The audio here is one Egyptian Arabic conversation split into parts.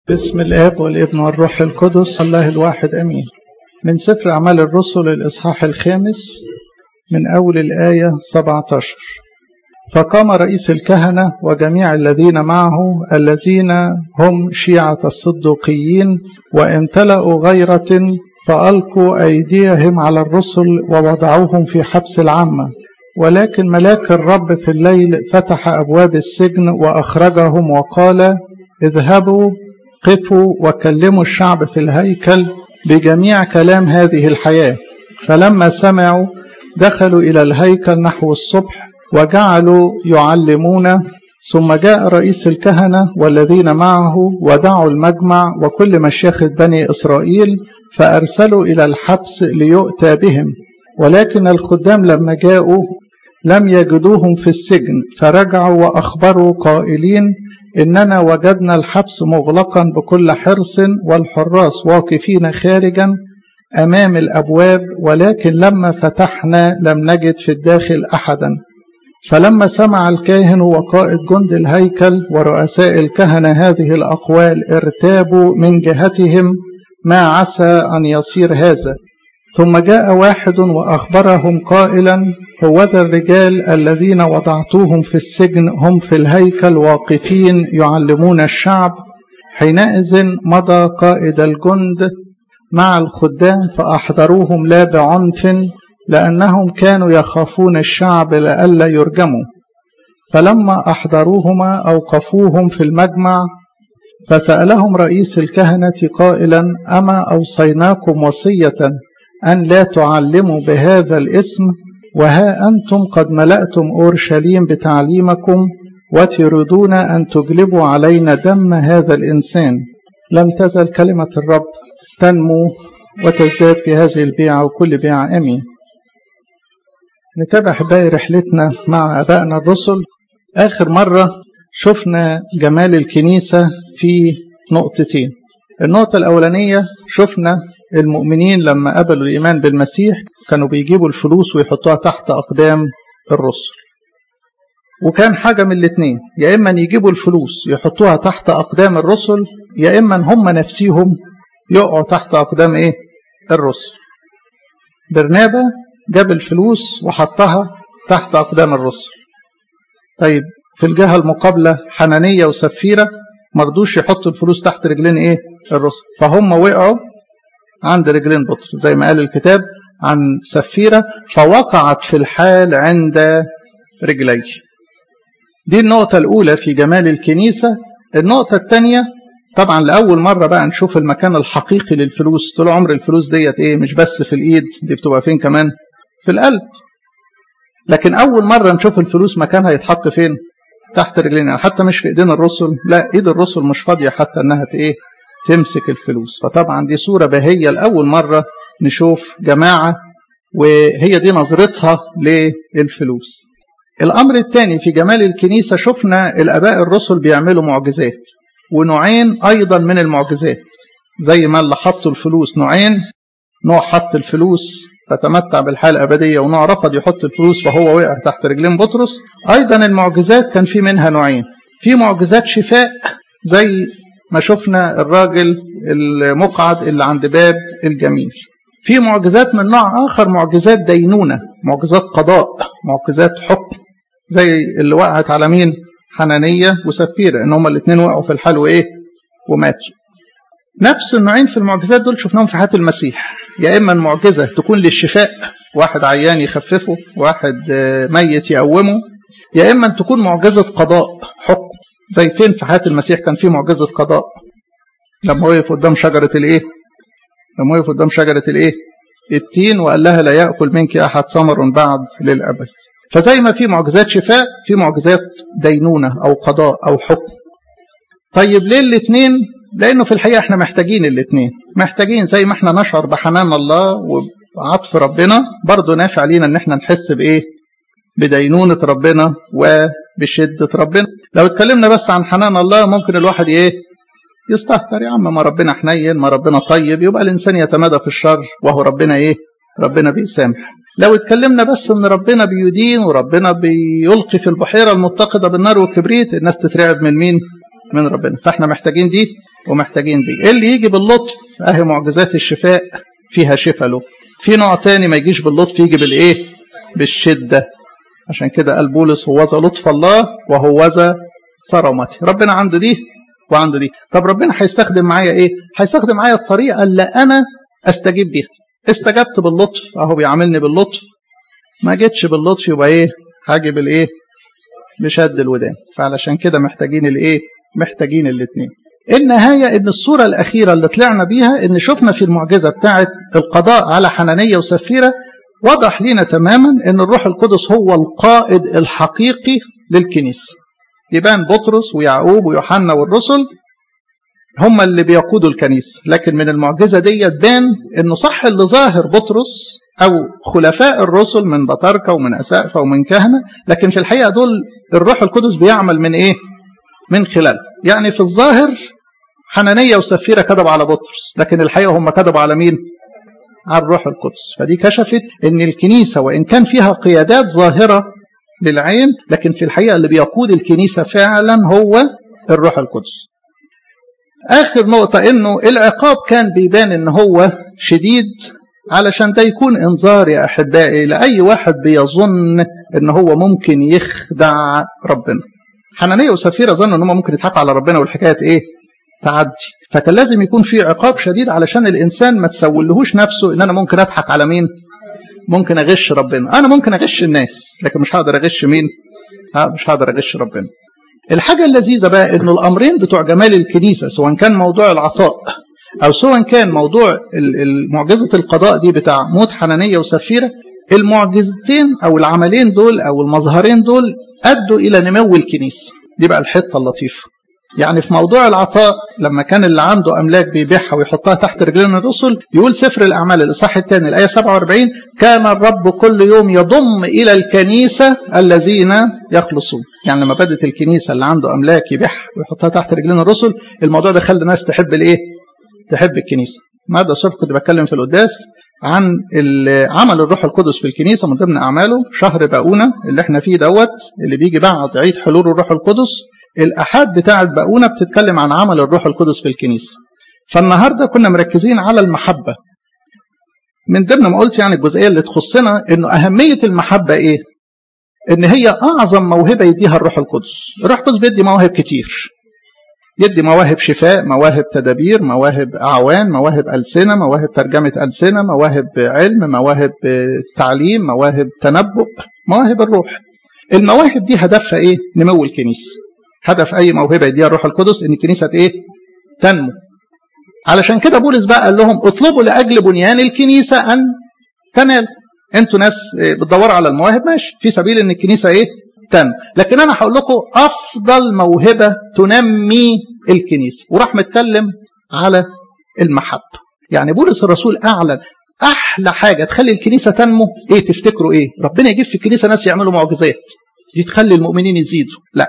بسم الآب والابن والروح القدس الله الواحد أمين من سفر أعمال الرسل الإصحاح الخامس من أول الآية 17 فقام رئيس الكهنة وجميع الذين معه الذين هم شيعة الصدوقيين وامتلأوا غيرة فألقوا أيديهم على الرسل ووضعوهم في حبس العامة ولكن ملاك الرب في الليل فتح أبواب السجن وأخرجهم وقال اذهبوا قفوا وكلموا الشعب في الهيكل بجميع كلام هذه الحياة فلما سمعوا دخلوا إلى الهيكل نحو الصبح وجعلوا يعلمون ثم جاء رئيس الكهنة والذين معه ودعوا المجمع وكل مشيخة بني إسرائيل فأرسلوا إلى الحبس ليؤتى بهم ولكن الخدام لما جاءوا لم يجدوهم في السجن فرجعوا وأخبروا قائلين إننا وجدنا الحبس مغلقا بكل حرص والحراس واقفين خارجا أمام الأبواب ولكن لما فتحنا لم نجد في الداخل أحدا فلما سمع الكاهن وقائد جند الهيكل ورؤساء الكهنة هذه الأقوال ارتابوا من جهتهم ما عسى أن يصير هذا ثم جاء واحد وأخبرهم قائلا هوذا الرجال الذين وضعتوهم في السجن هم في الهيكل واقفين يعلمون الشعب حينئذ مضى قائد الجند مع الخدام فأحضروهم لا بعنف لأنهم كانوا يخافون الشعب لئلا يرجموا فلما أحضروهما أوقفوهم في المجمع فسألهم رئيس الكهنة قائلا أما أوصيناكم وصية أن لا تعلموا بهذا الاسم وها أنتم قد ملأتم أورشليم بتعليمكم وتريدون أن تجلبوا علينا دم هذا الإنسان لم تزل كلمة الرب تنمو وتزداد في هذه البيعة وكل بيعة أمين نتابع باقي رحلتنا مع أبائنا الرسل آخر مرة شفنا جمال الكنيسة في نقطتين النقطة الأولانية شفنا المؤمنين لما قبلوا الإيمان بالمسيح كانوا بيجيبوا الفلوس ويحطوها تحت أقدام الرسل وكان حاجة من الاتنين يا إما يجيبوا الفلوس يحطوها تحت أقدام الرسل يا إما هم نفسيهم يقعوا تحت أقدام إيه الرسل برنابا جاب الفلوس وحطها تحت أقدام الرسل طيب في الجهة المقابلة حنانية وسفيرة مرضوش يحطوا الفلوس تحت رجلين إيه الرسل فهم وقعوا عند رجلين بطرس زي ما قال الكتاب عن سفيرة فوقعت في الحال عند رجليه دي النقطة الأولى في جمال الكنيسة النقطة الثانية طبعا لأول مرة بقى نشوف المكان الحقيقي للفلوس طول عمر الفلوس ديت إيه مش بس في الإيد دي بتبقى فين كمان في القلب لكن أول مرة نشوف الفلوس مكانها يتحط فين تحت رجلينا حتى مش في إيدين الرسل لا إيد الرسل مش فاضية حتى إنها إيه تمسك الفلوس فطبعا دي صورة بهية لأول مرة نشوف جماعة وهي دي نظرتها للفلوس الأمر الثاني في جمال الكنيسة شفنا الأباء الرسل بيعملوا معجزات ونوعين أيضا من المعجزات زي ما اللي حطوا الفلوس نوعين نوع حط الفلوس فتمتع بالحياة الأبدية ونوع رفض يحط الفلوس فهو وقع تحت رجلين بطرس أيضا المعجزات كان في منها نوعين في معجزات شفاء زي ما شفنا الراجل المقعد اللي عند باب الجميل في معجزات من نوع آخر معجزات دينونة معجزات قضاء معجزات حكم زي اللي وقعت على مين حنانية وسفيرة ان هما الاثنين وقعوا في الحال وايه وماتوا نفس النوعين في المعجزات دول شفناهم في حياة المسيح يا إما المعجزة تكون للشفاء واحد عيان يخففه واحد ميت يقومه يا إما أن تكون معجزة قضاء حكم زي فين في حياة المسيح كان في معجزة قضاء لما وقف قدام شجرة الايه لما وقف قدام شجرة الايه التين وقال لها لا يأكل منك أحد ثمر بعد للأبد فزي ما في معجزات شفاء في معجزات دينونة أو قضاء أو حكم طيب ليه الاثنين لأنه في الحقيقة احنا محتاجين الاثنين محتاجين زي ما احنا نشعر بحنان الله وعطف ربنا برضه نافع لينا ان احنا نحس بإيه بدينونة ربنا وبشدة ربنا لو اتكلمنا بس عن حنان الله ممكن الواحد ايه يستهتر يا عم ما ربنا حنين ما ربنا طيب يبقى الانسان يتمادى في الشر وهو ربنا ايه ربنا بيسامح لو اتكلمنا بس ان ربنا بيدين وربنا بيلقي في البحيرة المتقدة بالنار والكبريت الناس تترعب من مين من ربنا فاحنا محتاجين دي ومحتاجين دي اللي يجي باللطف اهي معجزات الشفاء فيها شفاء له في نوع تاني ما يجيش باللطف يجي بالايه بالشده عشان كده قال بولس هوذا لطف الله وهوذا صرمتي ربنا عنده دي وعنده دي طب ربنا هيستخدم معايا ايه هيستخدم معايا الطريقه اللي انا استجيب بيها استجبت باللطف اهو بيعاملني باللطف ما جيتش باللطف يبقى ايه هاجي بالايه بشد الودان فعلشان كده محتاجين الايه محتاجين الاثنين النهايه ان الصوره الاخيره اللي طلعنا بيها ان شفنا في المعجزه بتاعه القضاء على حنانيه وسفيره وضح لنا تماما ان الروح القدس هو القائد الحقيقي للكنيسه يبان بطرس ويعقوب ويوحنا والرسل هم اللي بيقودوا الكنيسه لكن من المعجزه دي تبان انه صح اللي ظاهر بطرس او خلفاء الرسل من بطاركه ومن اسقفه ومن كهنه لكن في الحقيقه دول الروح القدس بيعمل من ايه من خلال يعني في الظاهر حنانيه وسفيره كذب على بطرس لكن الحقيقه هم كذبوا على مين على الروح القدس فدي كشفت ان الكنيسه وان كان فيها قيادات ظاهره للعين لكن في الحقيقه اللي بيقود الكنيسه فعلا هو الروح القدس اخر نقطه انه العقاب كان بيبان ان هو شديد علشان ده يكون انذار يا احبائي لاي واحد بيظن ان هو ممكن يخدع ربنا حنانيه وسفيره ظنوا ان هم ممكن يضحكوا على ربنا والحكايه ايه تعدي فكان لازم يكون في عقاب شديد علشان الانسان ما تسولهوش نفسه ان انا ممكن اضحك على مين ممكن اغش ربنا انا ممكن اغش الناس لكن مش هقدر اغش مين ها مش هقدر اغش ربنا الحاجة اللذيذة بقى انه الامرين بتوع جمال الكنيسة سواء كان موضوع العطاء او سواء كان موضوع معجزة القضاء دي بتاع موت حنانية وسفيرة المعجزتين او العملين دول او المظهرين دول ادوا الى نمو الكنيسة دي بقى الحتة اللطيفة يعني في موضوع العطاء لما كان اللي عنده املاك بيبيعها ويحطها تحت رجلين الرسل يقول سفر الاعمال الاصحاح الثاني الايه 47 كان الرب كل يوم يضم الى الكنيسه الذين يخلصون يعني لما بدت الكنيسه اللي عنده املاك يبيعها ويحطها تحت رجلين الرسل الموضوع ده خلى الناس تحب الايه تحب الكنيسه النهارده الصبح كنت بتكلم في القداس عن عمل الروح القدس في الكنيسه من ضمن اعماله شهر باقونه اللي احنا فيه دوت اللي بيجي بعد عيد حلول الروح القدس الأحاد بتاع الباقونة بتتكلم عن عمل الروح القدس في الكنيسة فالنهاردة كنا مركزين على المحبة من ضمن ما قلت يعني الجزئية اللي تخصنا انه أهمية المحبة ايه ان هي أعظم موهبة يديها الروح القدس الروح القدس بيدي مواهب كتير يدي مواهب شفاء مواهب تدابير مواهب أعوان مواهب ألسنة مواهب ترجمة ألسنة مواهب علم مواهب تعليم مواهب تنبؤ مواهب الروح المواهب دي هدفها ايه نمو الكنيسه هدف اي موهبه يديها الروح القدس ان الكنيسه ايه تنمو علشان كده بولس بقى قال لهم اطلبوا لاجل بنيان الكنيسه ان تنال انتوا ناس بتدوروا على المواهب ماشي في سبيل ان الكنيسه ايه تنمو لكن انا هقول لكم افضل موهبه تنمي الكنيسه وراح متكلم على المحبه يعني بولس الرسول اعلن احلى حاجه تخلي الكنيسه تنمو ايه تفتكروا ايه ربنا يجيب في الكنيسه ناس يعملوا معجزات دي تخلي المؤمنين يزيدوا لا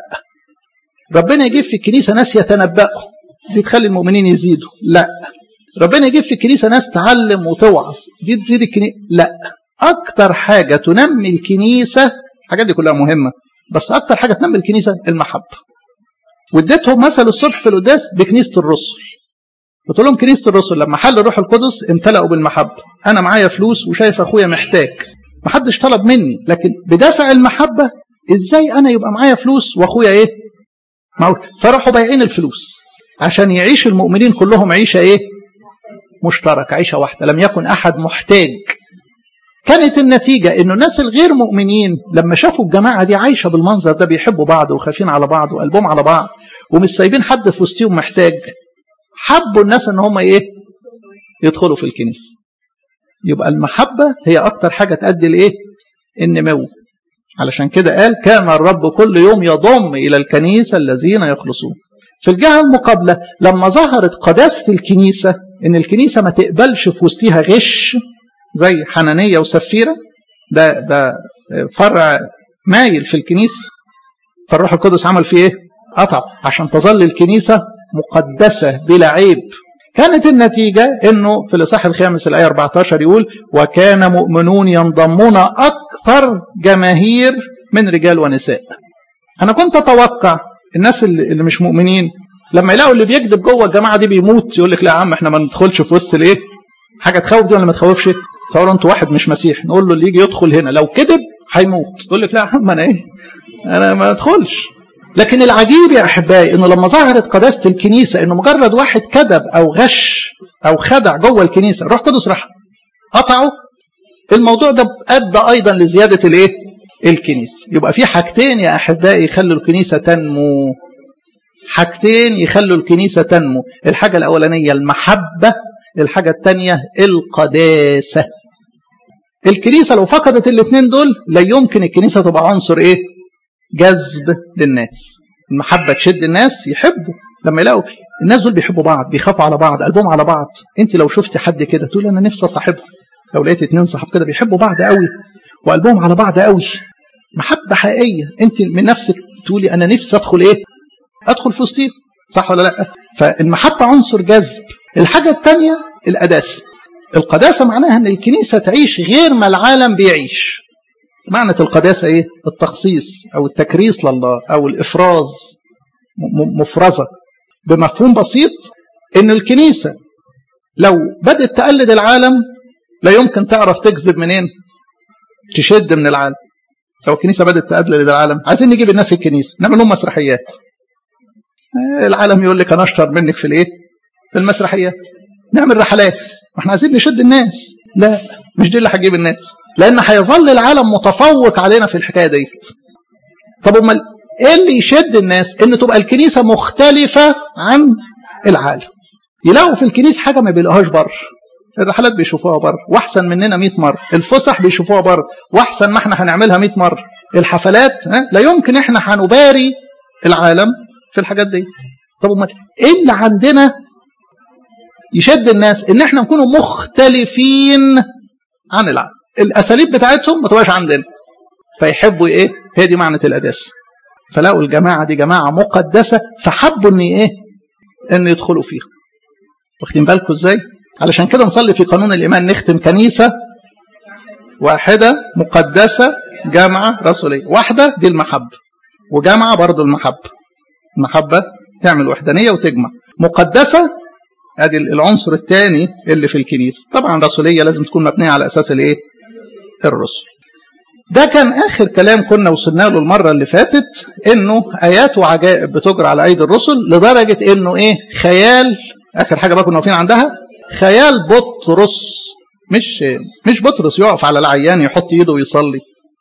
ربنا يجيب في الكنيسه ناس يتنبأوا دي تخلي المؤمنين يزيدوا لا ربنا يجيب في الكنيسه ناس تعلم وتوعظ دي تزيد الكنيسه لا اكتر حاجه تنمي الكنيسه الحاجات دي كلها مهمه بس اكتر حاجه تنمي الكنيسه المحبه واديتهم مثل الصبح في القداس بكنيسه الرسل قلت لهم كنيسه الرسل لما حل الروح القدس امتلأوا بالمحبه انا معايا فلوس وشايف اخويا محتاج محدش طلب مني لكن بدافع المحبه ازاي انا يبقى معايا فلوس واخويا ايه معه فراحوا بايعين الفلوس عشان يعيش المؤمنين كلهم عيشه ايه مشتركه عيشه واحده لم يكن احد محتاج كانت النتيجه انه الناس الغير مؤمنين لما شافوا الجماعه دي عايشه بالمنظر ده بيحبوا بعض وخايفين على بعض وقلبهم على بعض ومش سايبين حد في وسطهم محتاج حبوا الناس ان هم ايه يدخلوا في الكنيسه يبقى المحبه هي اكتر حاجه تؤدي لايه النمو علشان كده قال كان الرب كل يوم يضم الى الكنيسه الذين يخلصون في الجهه المقابله لما ظهرت قداسه الكنيسه ان الكنيسه ما تقبلش في وسطها غش زي حنانيه وسفيره ده ده فرع مايل في الكنيسه فالروح القدس عمل فيه ايه؟ قطع عشان تظل الكنيسه مقدسه بلا عيب كانت النتيجة أنه في الإصحاح الخامس الآية 14 يقول وكان مؤمنون ينضمون أكثر جماهير من رجال ونساء أنا كنت أتوقع الناس اللي مش مؤمنين لما يلاقوا اللي بيكذب جوه الجماعه دي بيموت يقول لك لا يا عم احنا ما ندخلش في وسط الايه حاجه تخوف دي ولا ما تخوفش تصوروا انتوا واحد مش مسيح نقول له اللي يجي يدخل هنا لو كذب هيموت يقول لك لا يا عم انا ايه انا ما ادخلش لكن العجيب يا احبائي انه لما ظهرت قداسه الكنيسه انه مجرد واحد كذب او غش او خدع جوه الكنيسه الروح القدس راح قطعه الموضوع ده ادى ايضا لزياده الايه الكنيسه يبقى في حاجتين يا احبائي يخلوا الكنيسه تنمو حاجتين يخلوا الكنيسه تنمو الحاجه الاولانيه المحبه الحاجه الثانيه القداسه الكنيسه لو فقدت الاثنين دول لا يمكن الكنيسه تبقى عنصر ايه جذب للناس المحبه تشد الناس يحبوا لما يلاقوا الناس دول بيحبوا بعض بيخافوا على بعض قلبهم على بعض انت لو شفتي حد كده تقول انا نفسي اصاحبه لو لقيت اتنين صحاب كده بيحبوا بعض قوي وقلبهم على بعض قوي محبه حقيقيه انت من نفسك تقولي انا نفسي ادخل ايه ادخل في وسطيهم صح ولا لا فالمحبه عنصر جذب الحاجه الثانيه القداسه القداسه معناها ان الكنيسه تعيش غير ما العالم بيعيش معنى القداسه ايه التخصيص او التكريس لله او الافراز مفرزه بمفهوم بسيط ان الكنيسه لو بدات تقلد العالم لا يمكن تعرف تجذب منين تشد من العالم لو الكنيسه بدات تقلد العالم عايزين نجيب الناس الكنيسه نعمل لهم مسرحيات العالم يقول لك انا اشطر منك في الايه في المسرحيات نعمل رحلات احنا عايزين نشد الناس لا مش دي اللي هتجيب الناس لان هيظل العالم متفوق علينا في الحكايه ديت طب امال ايه اللي يشد الناس ان تبقى الكنيسه مختلفه عن العالم يلاقوا في الكنيسه حاجه ما بيلاقوهاش بره الرحلات بيشوفوها بره واحسن مننا 100 مره الفسح بيشوفوها بره واحسن ما احنا هنعملها 100 مره الحفلات ها؟ لا يمكن احنا هنباري العالم في الحاجات دي طب امال ايه اللي عندنا يشد الناس ان احنا نكون مختلفين عن العالم الاساليب بتاعتهم ما تبقاش عندنا فيحبوا ايه هي دي معنى القداسه فلاقوا الجماعه دي جماعه مقدسه فحبوا ان ايه ان يدخلوا فيها واخدين بالكم ازاي علشان كده نصلي في قانون الايمان نختم كنيسه واحده مقدسه جامعه رسوليه واحده دي المحبه وجامعه برضو المحبه المحبه تعمل وحدانيه وتجمع مقدسه ادي العنصر الثاني اللي في الكنيسه طبعا رسوليه لازم تكون مبنيه على اساس الايه الرسل ده كان اخر كلام كنا وصلنا له المره اللي فاتت انه ايات وعجائب بتجرى على ايدي الرسل لدرجه انه ايه خيال اخر حاجه بقى كنا واقفين عندها خيال بطرس مش مش بطرس يقف على العيان يحط ايده ويصلي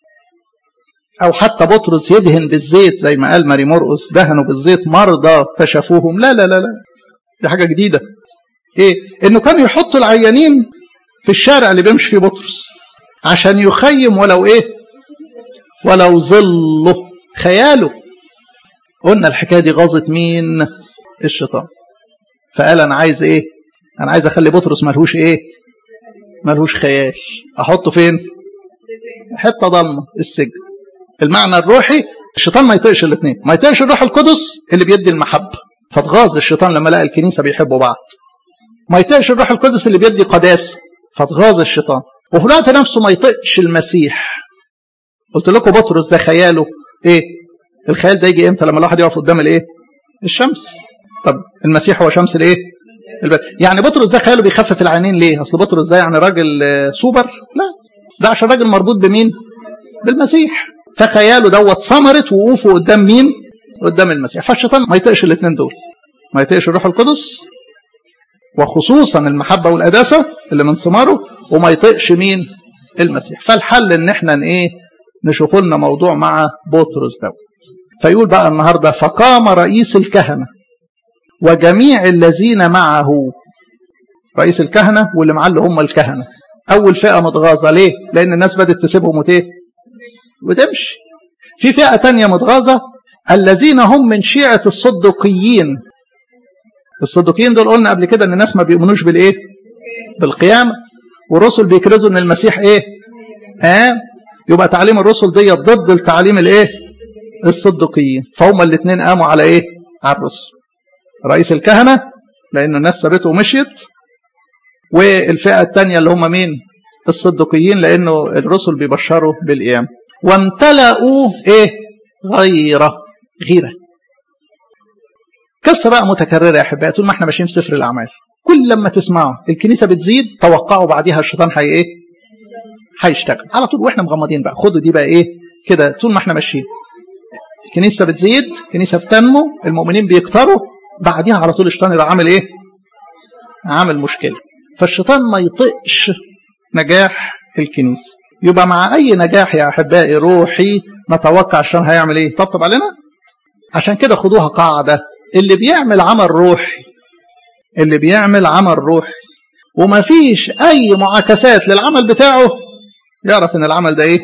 او حتى بطرس يدهن بالزيت زي ما قال ماري مرقس دهنوا بالزيت مرضى فشافوهم لا لا لا لا دي حاجه جديده ايه انه كانوا يحطوا العيانين في الشارع اللي بيمشي فيه بطرس عشان يخيم ولو ايه ولو ظله خياله قلنا الحكايه دي غاظت مين الشيطان فقال انا عايز ايه انا عايز اخلي بطرس ملهوش ايه ملهوش خيال احطه فين حته ضلمه السجن المعنى الروحي الشيطان ما يطيقش الاثنين ما يطيقش الروح القدس اللي بيدي المحبه فاتغاظ الشيطان لما لقى الكنيسه بيحبوا بعض ما يطيقش الروح القدس اللي بيدي قداسه فاتغاظ الشيطان وفي الوقت نفسه ما يطيقش المسيح قلت لكم بطرس ده خياله ايه الخيال ده يجي امتى لما الواحد يقف قدام الايه الشمس طب المسيح هو شمس الايه البر. يعني بطرس ده خياله بيخفف العينين ليه اصل بطرس ده يعني راجل سوبر لا ده عشان راجل مربوط بمين بالمسيح فخياله دوت ثمرت وقوفه قدام مين قدام المسيح فالشيطان ما يطيقش الاثنين دول ما يطيقش الروح القدس وخصوصا المحبه والقداسه اللي من ثماره وما يطيقش مين المسيح فالحل ان احنا ايه نشوف لنا موضوع مع بطرس دوت فيقول بقى النهارده فقام رئيس الكهنه وجميع الذين معه رئيس الكهنه واللي معاه اللي هم الكهنه اول فئه متغاظه ليه لان الناس بدات تسيبهم وتيه وتمشي في فئه تانية متغاظه الذين هم من شيعه الصدقيين الصدقيين دول قلنا قبل كده ان الناس ما بيؤمنوش بالايه بالقيامه والرسل بيكرزوا ان المسيح ايه آه يبقى تعليم الرسل دي ضد التعليم الايه الصدقيين فهم الاثنين قاموا على ايه على الرسل رئيس الكهنه لان الناس سابته ومشيت والفئه الثانيه اللي هم مين الصدقيين لانه الرسل بيبشروا بالقيامه وامتلأوا ايه غيره غيره قصه بقى متكرره يا احبائي طول ما احنا ماشيين في سفر الاعمال كل لما تسمعوا الكنيسه بتزيد توقعوا بعديها الشيطان هي ايه هيشتغل على طول واحنا مغمضين بقى خدوا دي بقى ايه كده طول ما احنا ماشيين الكنيسه بتزيد الكنيسه بتنمو المؤمنين بيكتروا بعديها على طول الشيطان يبقى عامل ايه عامل مشكله فالشيطان ما يطقش نجاح الكنيسه يبقى مع اي نجاح يا احبائي روحي نتوقع الشيطان هيعمل ايه طبطب علينا عشان كده خدوها قاعده اللي بيعمل عمل روحي اللي بيعمل عمل روحي وما فيش اي معاكسات للعمل بتاعه يعرف ان العمل ده ايه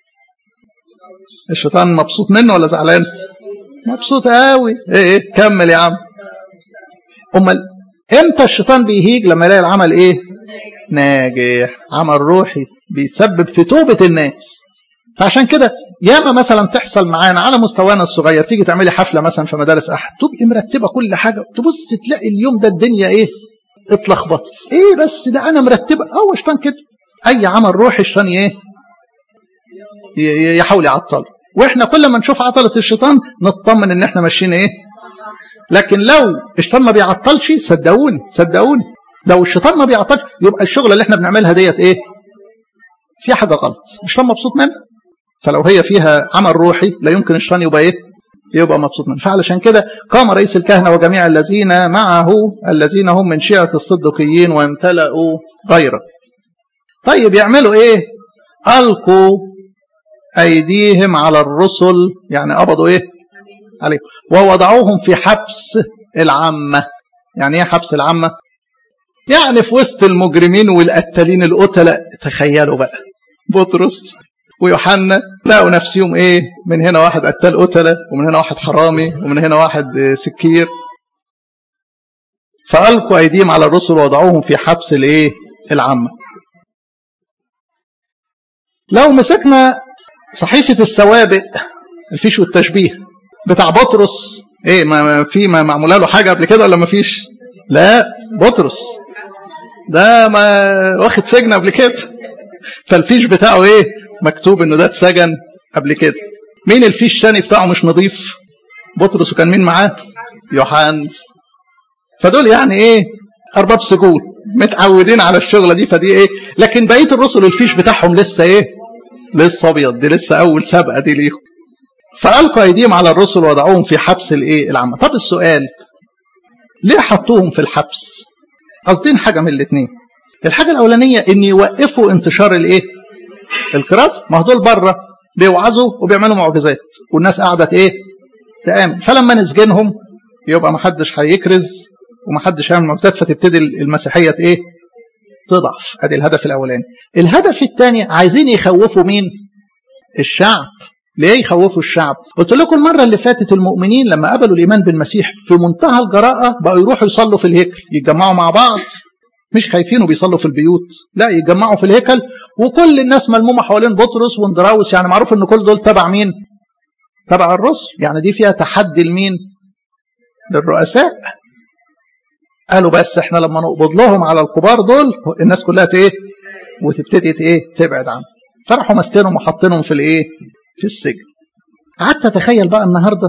الشيطان مبسوط منه ولا زعلان مبسوط قوي ايه ايه كمل يا عم امال امتى الشيطان بيهيج لما يلاقي العمل ايه ناجح عمل روحي بيتسبب في توبة الناس فعشان كده ياما مثلا تحصل معانا على مستوانا الصغير تيجي تعملي حفلة مثلا في مدارس أحد تبقي مرتبة كل حاجة تبص تلاقي اليوم ده الدنيا إيه اتلخبطت إيه بس ده أنا مرتبة هو شيطان كده أي عمل روحي الشيطان إيه يحاول يعطل واحنا كل ما نشوف عطلة الشيطان نطمن ان احنا ماشيين ايه لكن لو الشيطان ما بيعطلش صدقوني صدقوني لو الشيطان ما بيعطلش يبقى الشغله اللي احنا بنعملها ديت ايه في حاجه غلط الشيطان مبسوط منها فلو هي فيها عمل روحي لا يمكن الشيطان يبقى ايه يبقى مبسوط منه فعلشان كده قام رئيس الكهنة وجميع الذين معه الذين هم من شيعة الصدقيين وامتلأوا غيره طيب يعملوا ايه ألقوا أيديهم على الرسل يعني قبضوا إيه عليهم ووضعوهم في حبس العامة يعني إيه حبس العامة يعني في وسط المجرمين والقتالين القتلة تخيلوا بقى بطرس ويوحنا لقوا نفسهم ايه من هنا واحد قتال قتلة ومن هنا واحد حرامي ومن هنا واحد سكير فألقوا أيديهم على الرسل ووضعوهم في حبس الايه العامة لو مسكنا صحيفة السوابق الفيش والتشبيه بتاع بطرس ايه ما في ما معموله له حاجة قبل كده ولا ما فيش لا بطرس ده ما واخد سجن قبل كده فالفيش بتاعه ايه مكتوب انه ده اتسجن قبل كده مين الفيش الثاني بتاعه مش نظيف بطرس وكان مين معاه يوحنا فدول يعني ايه ارباب سجون متعودين على الشغله دي فدي ايه لكن بقيه الرسل الفيش بتاعهم لسه ايه لسه ابيض دي لسه اول سابقه دي ليهم فالقوا ايديهم على الرسل وضعوهم في حبس الايه العامه طب السؤال ليه حطوهم في الحبس قصدين حاجه من الاثنين الحاجه الاولانيه ان يوقفوا انتشار الايه الكراسه ما هو دول بره بيوعظوا وبيعملوا معجزات والناس قعدت ايه تآمن فلما نسجنهم يبقى ما حدش هيكرز وما حدش هيعمل معجزات فتبتدي المسيحيه ايه تضعف ادي الهدف الاولاني الهدف الثاني عايزين يخوفوا مين الشعب ليه يخوفوا الشعب قلت لكم المرة اللي فاتت المؤمنين لما قبلوا الإيمان بالمسيح في منتهى الجراءة بقوا يروحوا يصلوا في الهيكل يتجمعوا مع بعض مش خايفين وبيصلوا في البيوت لا يتجمعوا في الهيكل وكل الناس ملمومة حوالين بطرس واندراوس يعني معروف ان كل دول تبع مين تبع الرسل يعني دي فيها تحدي لمين للرؤساء قالوا بس احنا لما نقبض لهم على الكبار دول الناس كلها ايه وتبتدي ايه تبعد عنهم فراحوا ماسكينهم وحاطينهم في الايه في السجن قعدت اتخيل بقى النهارده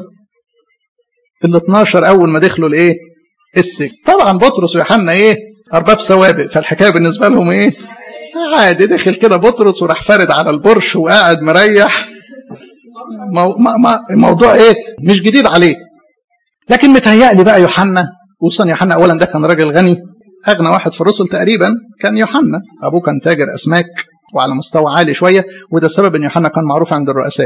ال 12 اول ما دخلوا الايه السجن طبعا بطرس ويوحنا ايه ارباب سوابق فالحكايه بالنسبه لهم ايه عادي دخل كده بطرس وراح فارد على البرش وقاعد مريح مو ما ما الموضوع ايه مش جديد عليه لكن متهيألي بقى يوحنا خصوصا يوحنا اولا ده كان راجل غني اغنى واحد في الرسل تقريبا كان يوحنا ابوه كان تاجر اسماك وعلى مستوى عالي شويه وده السبب ان يوحنا كان معروف عند الرؤساء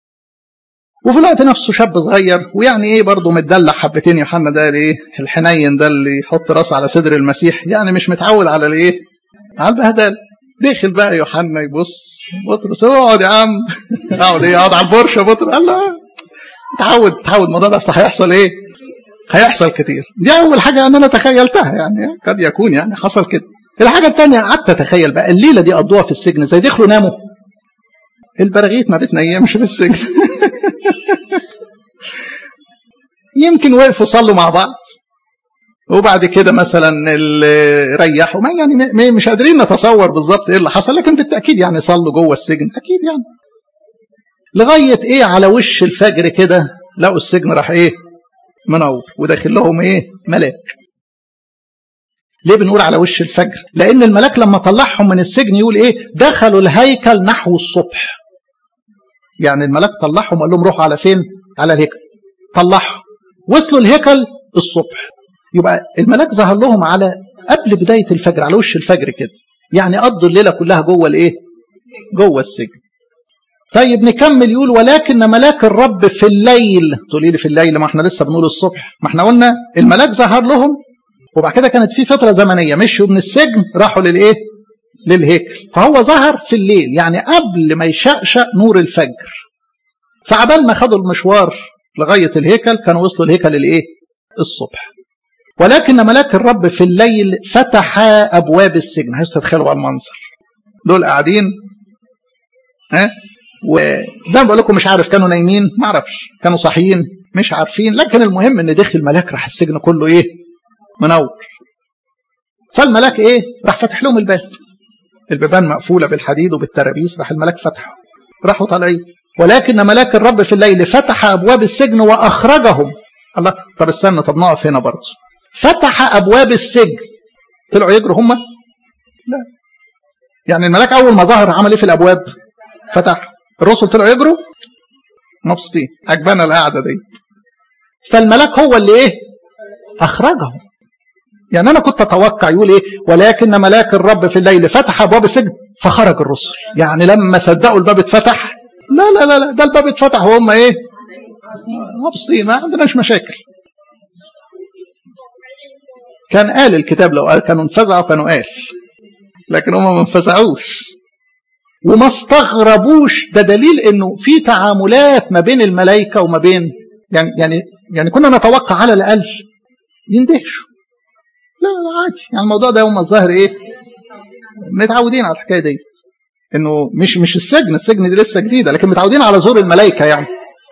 وفي الوقت نفسه شاب صغير ويعني ايه برضه متدلع حبتين يوحنا ده الايه الحنين ده اللي يحط راسه على صدر المسيح يعني مش متعود على الايه على البهدل دخل بقى يوحنا يبص بطرس اقعد يا عم اقعد ايه اقعد على البرش يا بطرس قال له تعود تعود الموضوع ده اصل هيحصل ايه هيحصل كتير دي اول حاجه ان انا تخيلتها يعني قد يكون يعني حصل كده الحاجه الثانيه قعدت اتخيل بقى الليله دي قضوها في السجن زي دخلوا ناموا البراغيث ما بتنيمش في السجن يمكن وقفوا صلوا مع بعض وبعد كده مثلا ريحوا ما يعني مش قادرين نتصور بالظبط ايه اللي حصل لكن بالتاكيد يعني صلوا جوه السجن اكيد يعني لغايه ايه على وش الفجر كده لقوا السجن راح ايه منور وداخل لهم ايه ملاك ليه بنقول على وش الفجر لان الملاك لما طلعهم من السجن يقول ايه دخلوا الهيكل نحو الصبح يعني الملاك طلعهم قال لهم روحوا على فين على الهيكل طلعهم وصلوا الهيكل الصبح يبقى الملاك ظهر لهم على قبل بداية الفجر على وش الفجر كده يعني قضوا الليلة كلها جوه الايه جوه السجن طيب نكمل يقول ولكن ملاك الرب في الليل تقولي لي في الليل ما احنا لسه بنقول الصبح ما احنا قلنا الملاك ظهر لهم وبعد كده كانت في فترة زمنية مشوا من السجن راحوا للايه للهيكل فهو ظهر في الليل يعني قبل ما يشقشق نور الفجر فعبال ما خدوا المشوار لغاية الهيكل كانوا وصلوا الهيكل الايه الصبح ولكن ملاك الرب في الليل فتح ابواب السجن عايز تتخيلوا بقى المنظر دول قاعدين ها وزي ما بقول لكم مش عارف كانوا نايمين ما اعرفش كانوا صاحيين مش عارفين لكن المهم ان دخل ملاك راح السجن كله ايه منور فالملاك ايه راح فتح لهم الباب البيبان مقفوله بالحديد وبالترابيس راح الملاك فتحه راحوا طالعين ولكن ملاك الرب في الليل فتح ابواب السجن واخرجهم الله طب استنى طب نقف هنا برضه فتح ابواب السجن طلعوا يجروا هم لا يعني الملاك اول ما ظهر عمل ايه في الابواب فتح الرسل طلعوا يجروا مبسوطين عجبانا القعده دي فالملاك هو اللي ايه اخرجهم يعني انا كنت اتوقع يقول ايه ولكن ملاك الرب في الليل فتح ابواب السجن فخرج الرسل يعني لما صدقوا الباب اتفتح لا لا لا لا ده الباب اتفتح وهم ايه مبسوطين ما عندناش مشاكل كان قال الكتاب لو قال كانوا انفزعوا كانوا قال لكن هم ما انفزعوش وما استغربوش ده دليل انه في تعاملات ما بين الملائكه وما بين يعني يعني يعني كنا نتوقع على الاقل يندهشوا لا لا عادي يعني الموضوع ده يوم الظاهر ايه متعودين على الحكايه ديت انه مش مش السجن السجن دي لسه جديده لكن متعودين على زور الملائكه يعني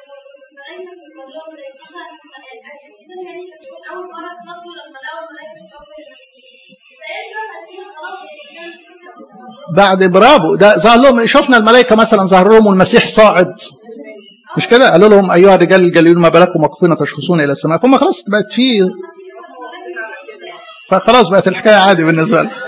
بعد برافو ده ظهر لهم شفنا الملائكه مثلا ظهر لهم المسيح صاعد مش كده قالوا لهم ايها الرجال الجليلون ما بالكم وقفين تشخصون الى السماء فهم خلاص بقت في فخلاص بقت الحكايه عادي بالنسبه لهم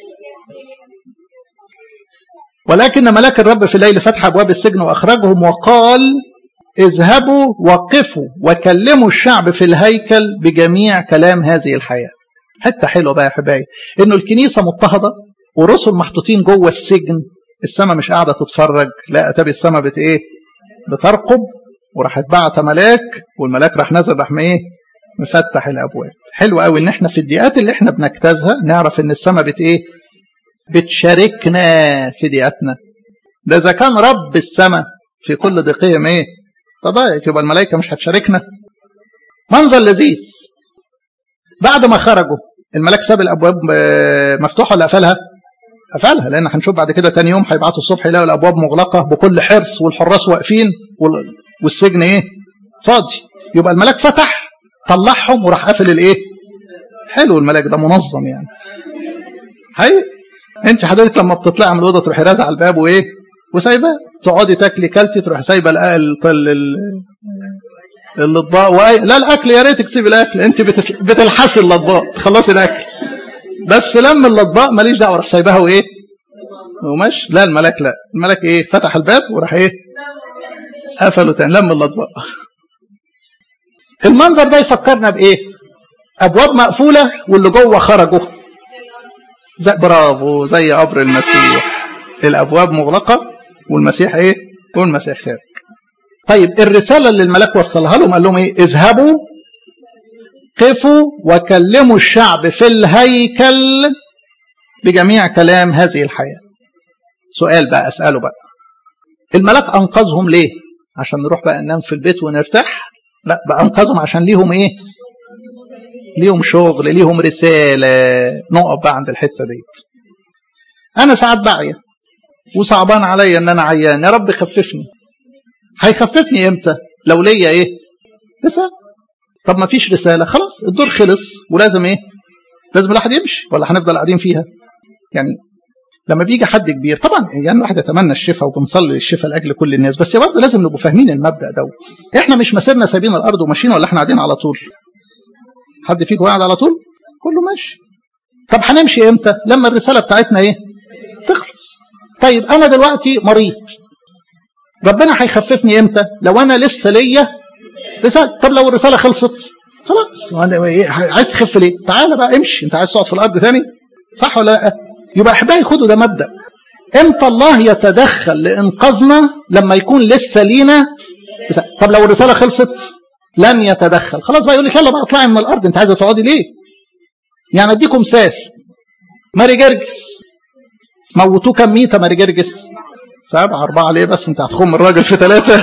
ولكن ملاك الرب في الليل فتح ابواب السجن واخرجهم وقال اذهبوا وقفوا وكلموا الشعب في الهيكل بجميع كلام هذه الحياه حته حلوه بقى يا حبايبي انه الكنيسه مضطهده ورسل محطوطين جوه السجن السماء مش قاعده تتفرج لا اتابي السماء بت ايه بترقب وراحت بعت ملاك والملاك راح نزل راح ايه مفتح الابواب حلو قوي ان احنا في الدقيقات اللي احنا بنجتازها نعرف ان السماء بت ايه بتشاركنا في دقيقتنا ده اذا كان رب السماء في كل دقيقه ايه تضايق يبقى الملائكه مش هتشاركنا منظر لذيذ بعد ما خرجوا الملاك ساب الابواب مفتوحه ولا قفلها؟ قفلها لان هنشوف بعد كده تاني يوم هيبعتوا الصبح يلاقوا الابواب مغلقه بكل حرص والحراس واقفين والسجن ايه؟ فاضي يبقى الملاك فتح طلعهم وراح قافل الايه؟ حلو الملاك ده منظم يعني. حقيقي انت حضرتك لما بتطلعي من الاوضه تروحي رازعه الباب وايه؟ وسايباه تقعدي تاكلي كلتي تروحي سايبه الاطباق وأي... لا الاكل يا ريتك تسيب الاكل انت بتس... بتلحسي الاطباق تخلصي الاكل بس لما الاطباق ماليش دعوه راح سايباها وايه ومش لا الملاك لا الملاك ايه فتح الباب وراح ايه قفله تاني لم الاطباق المنظر ده يفكرنا بايه ابواب مقفوله واللي جوه خرجوا زي برافو زي قبر المسيح الابواب مغلقه والمسيح ايه والمسيح خارج طيب الرسالة اللي الملاك وصلها لهم قال لهم ايه اذهبوا قفوا وكلموا الشعب في الهيكل بجميع كلام هذه الحياة سؤال بقى أسأله بقى الملاك أنقذهم ليه عشان نروح بقى ننام في البيت ونرتاح لا بقى أنقذهم عشان ليهم ايه ليهم شغل ليهم رسالة نقف بقى عند الحتة ديت أنا ساعات بعيا وصعبان عليا إن أنا عيان يا رب خففني هيخففني امتى لو ليا ايه رسالة طب ما فيش رسالة خلاص الدور خلص ولازم ايه لازم الواحد يمشي ولا هنفضل قاعدين فيها يعني لما بيجي حد كبير طبعا يعني الواحد يتمنى الشفاء وبنصلي الشفاء لاجل كل الناس بس برضه لازم نبقوا فاهمين المبدا دوت احنا مش مسيرنا سايبين الارض وماشيين ولا احنا قاعدين على طول حد فيكم قاعد على طول كله ماشي طب هنمشي امتى لما الرساله بتاعتنا ايه تخلص طيب انا دلوقتي مريض ربنا هيخففني امتى لو انا لسه ليا رساله طب لو الرساله خلصت خلاص عايز تخف ليه تعالى بقى امشي انت عايز تقعد في الارض تاني صح ولا لا يبقى احبائي خدوا ده مبدا امتى الله يتدخل لانقاذنا لما يكون لسه لينا طب لو الرساله خلصت لن يتدخل خلاص بقى يقول لك يلا بقى اطلعي من الارض انت عايزه تقعدي ليه يعني اديكم مثال ماري جرجس موتوه كم ميته ماري جرجس سبعة أربعة ليه بس أنت هتخم الراجل في ثلاثة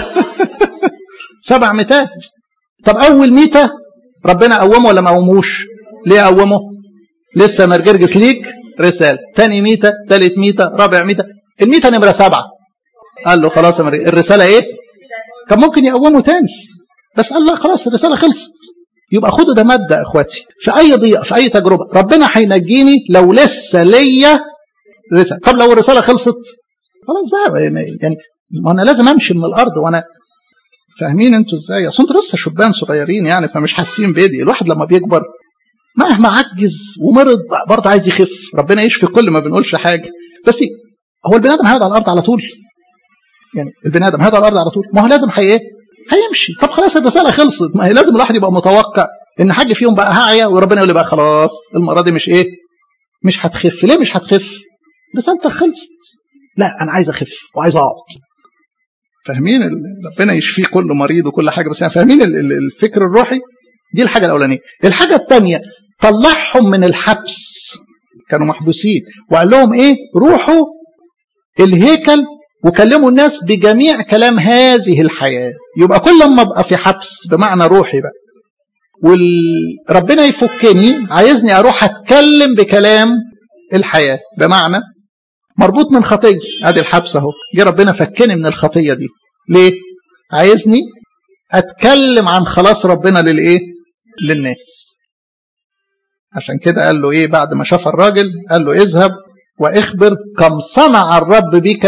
سبع ميتات طب أول ميتة ربنا قومه ولا ما قوموش ليه قومه لسه مرجرجس ليك رسالة تاني ميتة تالت ميتة رابع ميتة الميتة نمرة سبعة قال له خلاص يا مرجرجس الرسالة ايه كان ممكن يقومه تاني بس قال لا خلاص الرسالة خلصت يبقى خدوا ده مبدأ اخواتي في اي ضيق في اي تجربة ربنا هينجيني لو لسه ليا رسالة طب لو الرسالة خلصت خلاص بقى يعني ما انا لازم امشي من الارض وانا فاهمين انتوا ازاي اصل انتوا لسه شبان صغيرين يعني فمش حاسين بايدي الواحد لما بيكبر مهما عجز ومرض برضه عايز يخف ربنا يشفي كل ما بنقولش حاجه بس هو البني ادم هيقعد على الارض على طول يعني البني ادم هيقعد على الارض على طول ما هو لازم هي ايه هيمشي طب خلاص الرساله خلصت ما هي لازم الواحد يبقى متوقع ان حاجه فيهم بقى هاعيه وربنا يقول لي بقى خلاص المره دي مش ايه مش هتخف ليه مش هتخف رسالتك خلصت لا انا عايز اخف وعايز اقعد فاهمين ربنا يشفي كل مريض وكل حاجه بس يعني فاهمين الفكر الروحي دي الحاجه الاولانيه الحاجه الثانيه طلعهم من الحبس كانوا محبوسين وقال لهم ايه روحوا الهيكل وكلموا الناس بجميع كلام هذه الحياه يبقى كل ما ابقى في حبس بمعنى روحي بقى وربنا يفكني عايزني اروح اتكلم بكلام الحياه بمعنى مربوط من خطيه ادي الحبس اهو جه ربنا فكني من الخطيه دي ليه عايزني اتكلم عن خلاص ربنا للايه للناس عشان كده قال له ايه بعد ما شاف الراجل قال له اذهب واخبر كم صنع الرب بك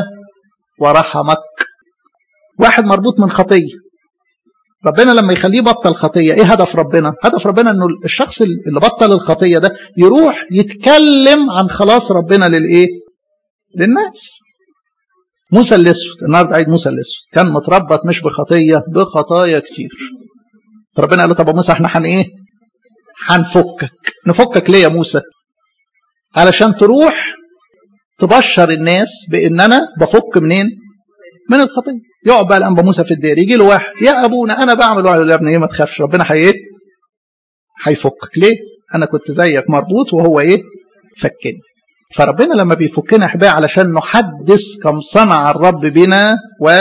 ورحمك واحد مربوط من خطيه ربنا لما يخليه بطل خطيه ايه هدف ربنا هدف ربنا انه الشخص اللي بطل الخطيه ده يروح يتكلم عن خلاص ربنا للايه للناس موسى الاسود النهارده عيد موسى الاسود كان متربط مش بخطيه بخطايا كتير ربنا قال له طب موسى احنا هن ايه هنفكك نفكك ليه يا موسى علشان تروح تبشر الناس بان انا بفك منين من الخطيه يقعد بقى الانبا موسى في الدير يجي له واحد يا ابونا انا بعمل واحد يا ابني ايه ما تخافش ربنا هي ايه هيفكك ليه انا كنت زيك مربوط وهو ايه فكني فربنا لما بيفكنا احبائي علشان نحدث كم صنع الرب بنا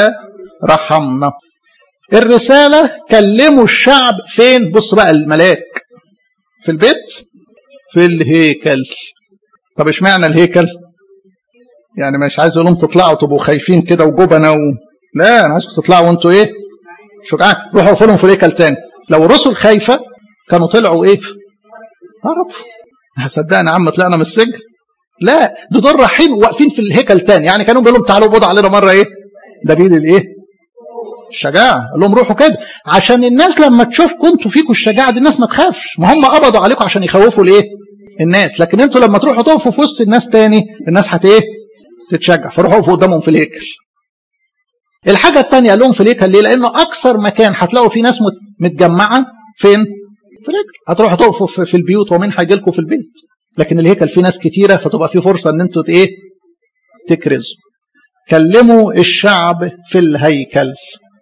ورحمنا الرسالة كلموا الشعب فين بص بقى الملاك في البيت في الهيكل طب اشمعنى الهيكل يعني مش عايز اقول لهم تطلعوا تبقوا خايفين كده وجبنه و... لا انا عايزكم تطلعوا وانتوا ايه شجعان روحوا اقفوا لهم في الهيكل تاني لو الرسل خايفه كانوا طلعوا ايه عرفوا صدقني يا عم طلعنا من السجن لا ده دول رايحين واقفين في الهيكل تاني يعني كانوا بيقولوا لهم تعالوا بوضع علينا مره ايه دليل الايه الشجاعه قال لهم روحوا كده عشان الناس لما تشوف كنتوا فيكم الشجاعه دي الناس ما تخافش ما هم قبضوا عليكم عشان يخوفوا الايه الناس لكن انتوا لما تروحوا تقفوا في وسط الناس تاني الناس هت ايه تتشجع فروحوا اقفوا قدامهم في الهيكل الحاجة الثانية قال لهم في الهيكل ليه؟ لأنه أكثر مكان هتلاقوا فيه ناس متجمعة فين؟ في الهيكل هتروحوا تقفوا في البيوت ومين هيجي لكم في البيت لكن الهيكل فيه ناس كتيرة فتبقى فيه فرصة إن أنتوا إيه؟ تكرزوا كلموا الشعب في الهيكل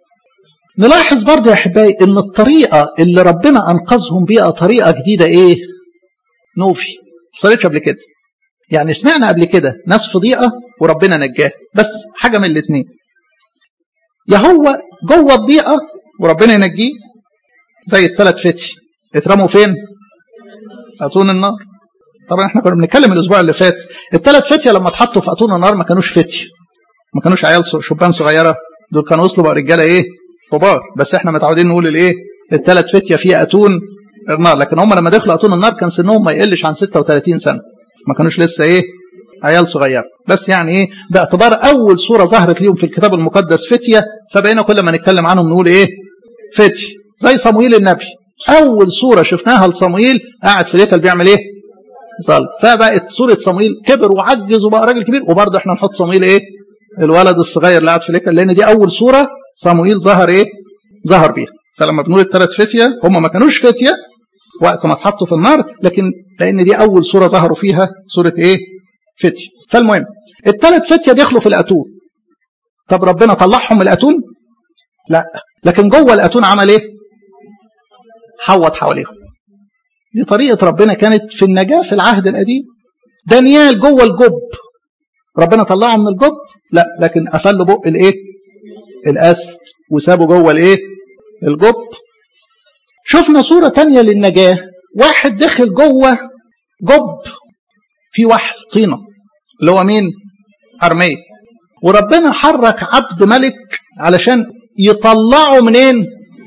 نلاحظ برضه يا أحبائي إن الطريقة اللي ربنا أنقذهم بيها طريقة جديدة إيه؟ نوفي ما قبل كده يعني سمعنا قبل كده ناس في ضيقة وربنا نجاه بس حاجة من الاثنين يا هو جوه الضيقة وربنا ينجيه زي الثلاث فتي اترموا فين؟ أتون النار طبعا احنا كنا بنتكلم الاسبوع اللي فات الثلاث فتية لما اتحطوا في اتون النار ما كانوش فتية ما كانوش عيال شبان صغيرة دول كانوا وصلوا بقى رجالة ايه؟ كبار بس احنا متعودين نقول الايه؟ الثلاث فتية في اتون النار لكن هم لما دخلوا اتون النار كان سنهم ما يقلش عن 36 سنة ما كانوش لسه ايه؟ عيال صغير بس يعني ايه باعتبار اول صوره ظهرت ليهم في الكتاب المقدس فتيه فبقينا كل ما نتكلم عنهم نقول ايه فتي زي صمويل النبي اول صوره شفناها لصمويل قاعد في الهيكل بيعمل ايه صلى فبقت صوره صمويل كبر وعجز وبقى راجل كبير وبرضه احنا نحط صمويل ايه الولد الصغير اللي قاعد في الهيكل لان دي اول صوره صموئيل ظهر ايه ظهر بيها فلما بنقول الثلاث فتيه هم ما كانوش فتيه وقت ما اتحطوا في النار لكن لان دي اول صوره ظهروا فيها صوره ايه فتيه فالمهم الثلاث فتيه دخلوا في الاتون طب ربنا طلعهم من الاتون لا لكن جوه الاتون عمل ايه حوط حواليهم دي طريقه ربنا كانت في النجاه في العهد القديم دانيال جوه الجب ربنا طلعه من الجب لا لكن قفل له بق الايه الاسد وسابه جوه الايه الجب شفنا صورة تانية للنجاة واحد دخل جوه جب في وحل طينة اللي هو مين أرمية وربنا حرك عبد ملك علشان يطلعه منين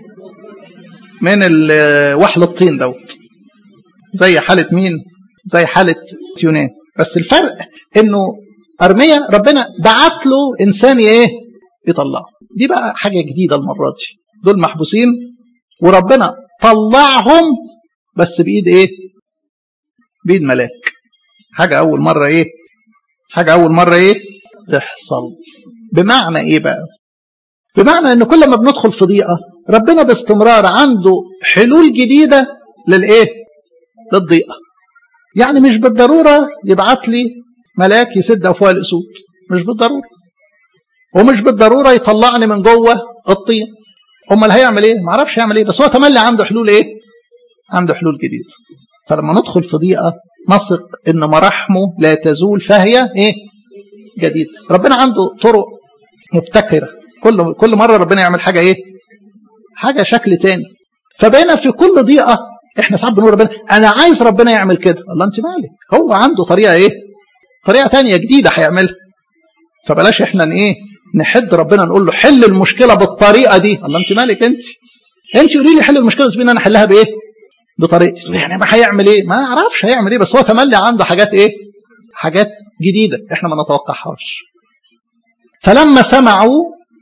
من وحل الطين دوت زي حالة مين زي حالة يونان بس الفرق انه أرمية ربنا بعت له إنسان إيه يطلعه دي بقى حاجة جديدة المرة دي دول محبوسين وربنا طلعهم بس بإيد إيه بإيد ملاك حاجة أول مرة إيه حاجة أول مرة إيه تحصل بمعنى إيه بقى بمعنى إن كل ما بندخل في ضيقة ربنا باستمرار عنده حلول جديدة للإيه للضيقة يعني مش بالضرورة يبعت لي ملاك يسد أفواه الأسود مش بالضرورة ومش بالضرورة يطلعني من جوه الطين امال هيعمل ايه؟ ما اعرفش يعمل ايه بس هو تملي عنده حلول ايه؟ عنده حلول جديد فلما ندخل في ضيقه نثق ان مراحمه لا تزول فهي ايه؟ جديد ربنا عنده طرق مبتكره كل كل مره ربنا يعمل حاجه ايه؟ حاجه شكل تاني فبقينا في كل ضيقه احنا ساعات بنقول ربنا انا عايز ربنا يعمل كده الله انت مالك هو عنده طريقه ايه؟ طريقه تانية جديده هيعملها فبلاش احنا ايه نحد ربنا نقول له حل المشكله بالطريقه دي الله انت مالك انت انت قولي لي حل المشكله سيبيني انا احلها بايه بطريقتي يعني ما هيعمل ايه ما اعرفش هيعمل ايه بس هو تملي عنده حاجات ايه حاجات جديده احنا ما نتوقعهاش فلما سمعوا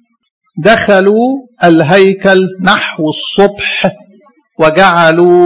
دخلوا الهيكل نحو الصبح وجعلوا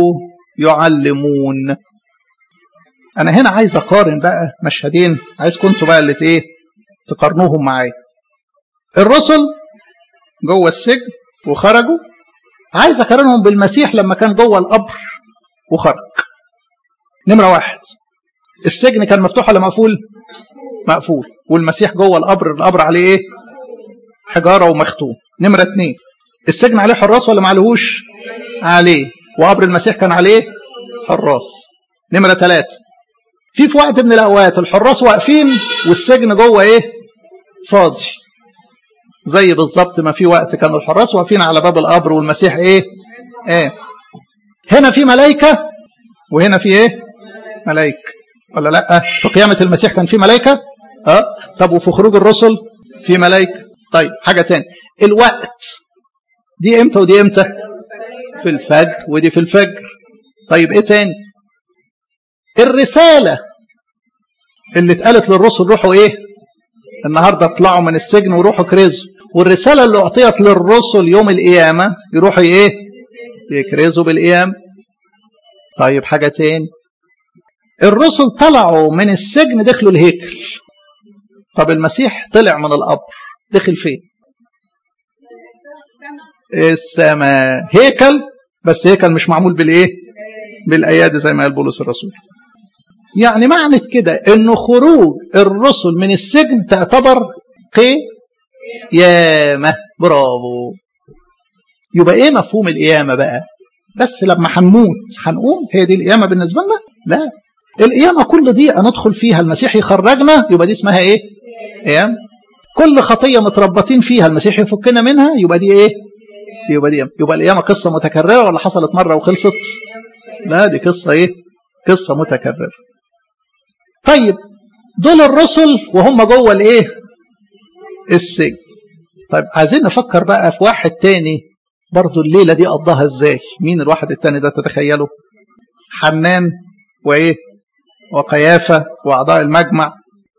يعلمون انا هنا عايز اقارن بقى مشهدين عايز كنتوا بقى اللي ايه تقارنوهم معايا الرسل جوه السجن وخرجوا عايز اقارنهم بالمسيح لما كان جوه القبر وخرج نمره واحد السجن كان مفتوح ولا مقفول مقفول والمسيح جوه القبر القبر عليه ايه حجاره ومختوم نمره اتنين السجن عليه حراس ولا معلهوش عليه وقبر المسيح كان عليه حراس نمره ثلاثة في في وقت من الاوقات الحراس واقفين والسجن جوه ايه فاضي زي بالظبط ما في وقت كانوا الحراس واقفين على باب القبر والمسيح ايه ايه هنا في ملائكه وهنا في ايه ملائكه ولا لا في قيامه المسيح كان في ملائكه اه طب وفي خروج الرسل في ملائكه طيب حاجه تاني الوقت دي امتى ودي امتى في الفجر ودي في الفجر طيب ايه تاني الرساله اللي اتقالت للرسل روحوا ايه النهارده اطلعوا من السجن وروحوا كرزوا والرساله اللي اعطيت للرسل يوم القيامه يروحوا ايه يكرزوا بالقيامه طيب حاجه تاني الرسل طلعوا من السجن دخلوا الهيكل طب المسيح طلع من القبر دخل فين السماء هيكل بس هيكل مش معمول بالايه بالايادي زي ما قال بولس الرسول يعني معنى كده انه خروج الرسل من السجن تعتبر قيامة برافو يبقى ايه مفهوم القيامة بقى بس لما هنموت هنقوم هي دي القيامة بالنسبة لنا لا القيامة كل دقيقة ندخل فيها المسيح يخرجنا يبقى دي اسمها ايه قيام كل خطية متربطين فيها المسيح يفكنا منها يبقى دي ايه يبقى دي يبقى القيامة قصة متكررة ولا حصلت مرة وخلصت لا دي قصة ايه قصة متكررة طيب دول الرسل وهم جوه الايه السجن طيب عايزين نفكر بقى في واحد تاني برضو الليلة دي قضاها ازاي مين الواحد التاني ده تتخيله حنان وايه وقيافة واعضاء المجمع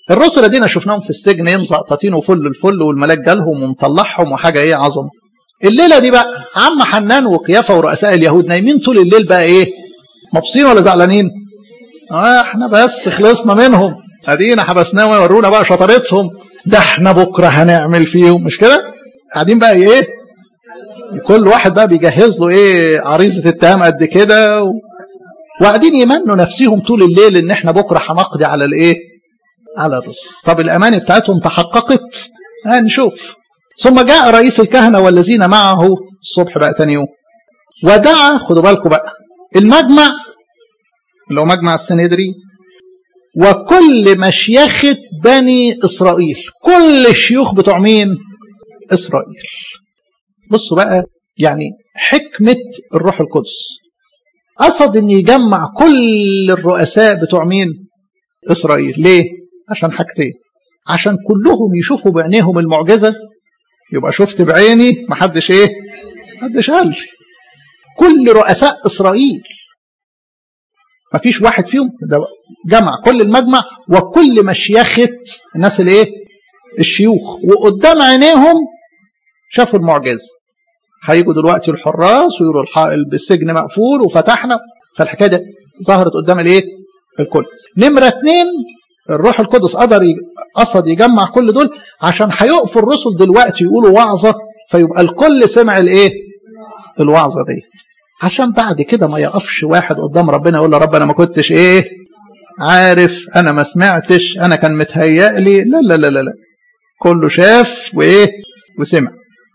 الرسل ادينا شفناهم في السجن ايه مزقططين وفل الفل والملاك جالهم ومطلعهم وحاجه ايه عظمه الليله دي بقى عم حنان وقيافه ورؤساء اليهود نايمين طول الليل بقى ايه مبسوطين ولا زعلانين آه احنا بس خلصنا منهم ادينا حبسناهم ويورونا بقى شطارتهم ده احنا بكره هنعمل فيهم مش كده قاعدين بقى ايه كل واحد بقى بيجهز له ايه عريضه اتهام قد كده و... وقاعدين يمنوا نفسهم طول الليل ان احنا بكره هنقضي على الايه على الرسل طب الاماني بتاعتهم تحققت هنشوف ثم جاء رئيس الكهنه والذين معه الصبح بقى تاني يوم ودعا خدوا بالكم بقى المجمع اللي هو مجمع السنهدري وكل مشيخة بني إسرائيل كل الشيوخ بتوع مين إسرائيل بصوا بقى يعني حكمة الروح القدس قصد ان يجمع كل الرؤساء بتوع مين إسرائيل ليه عشان حاجتين عشان كلهم يشوفوا بعينيهم المعجزة يبقى شفت بعيني محدش ايه محدش قال لي كل رؤساء إسرائيل ما فيش واحد فيهم ده جمع كل المجمع وكل مشيخة الناس الايه الشيوخ وقدام عينيهم شافوا المعجزة هيجوا دلوقتي الحراس ويقولوا الحائل بالسجن مقفول وفتحنا فالحكايه دي ظهرت قدام الايه الكل نمره اثنين الروح القدس قدر قصد يجمع كل دول عشان هيقفوا الرسل دلوقتي يقولوا وعظه فيبقى الكل سمع الايه الوعظه ديت عشان بعد كده ما يقفش واحد قدام ربنا يقول له رب انا ما كنتش ايه عارف انا ما سمعتش انا كان متهيأ لي لا لا لا لا لا كله شاف وايه وسمع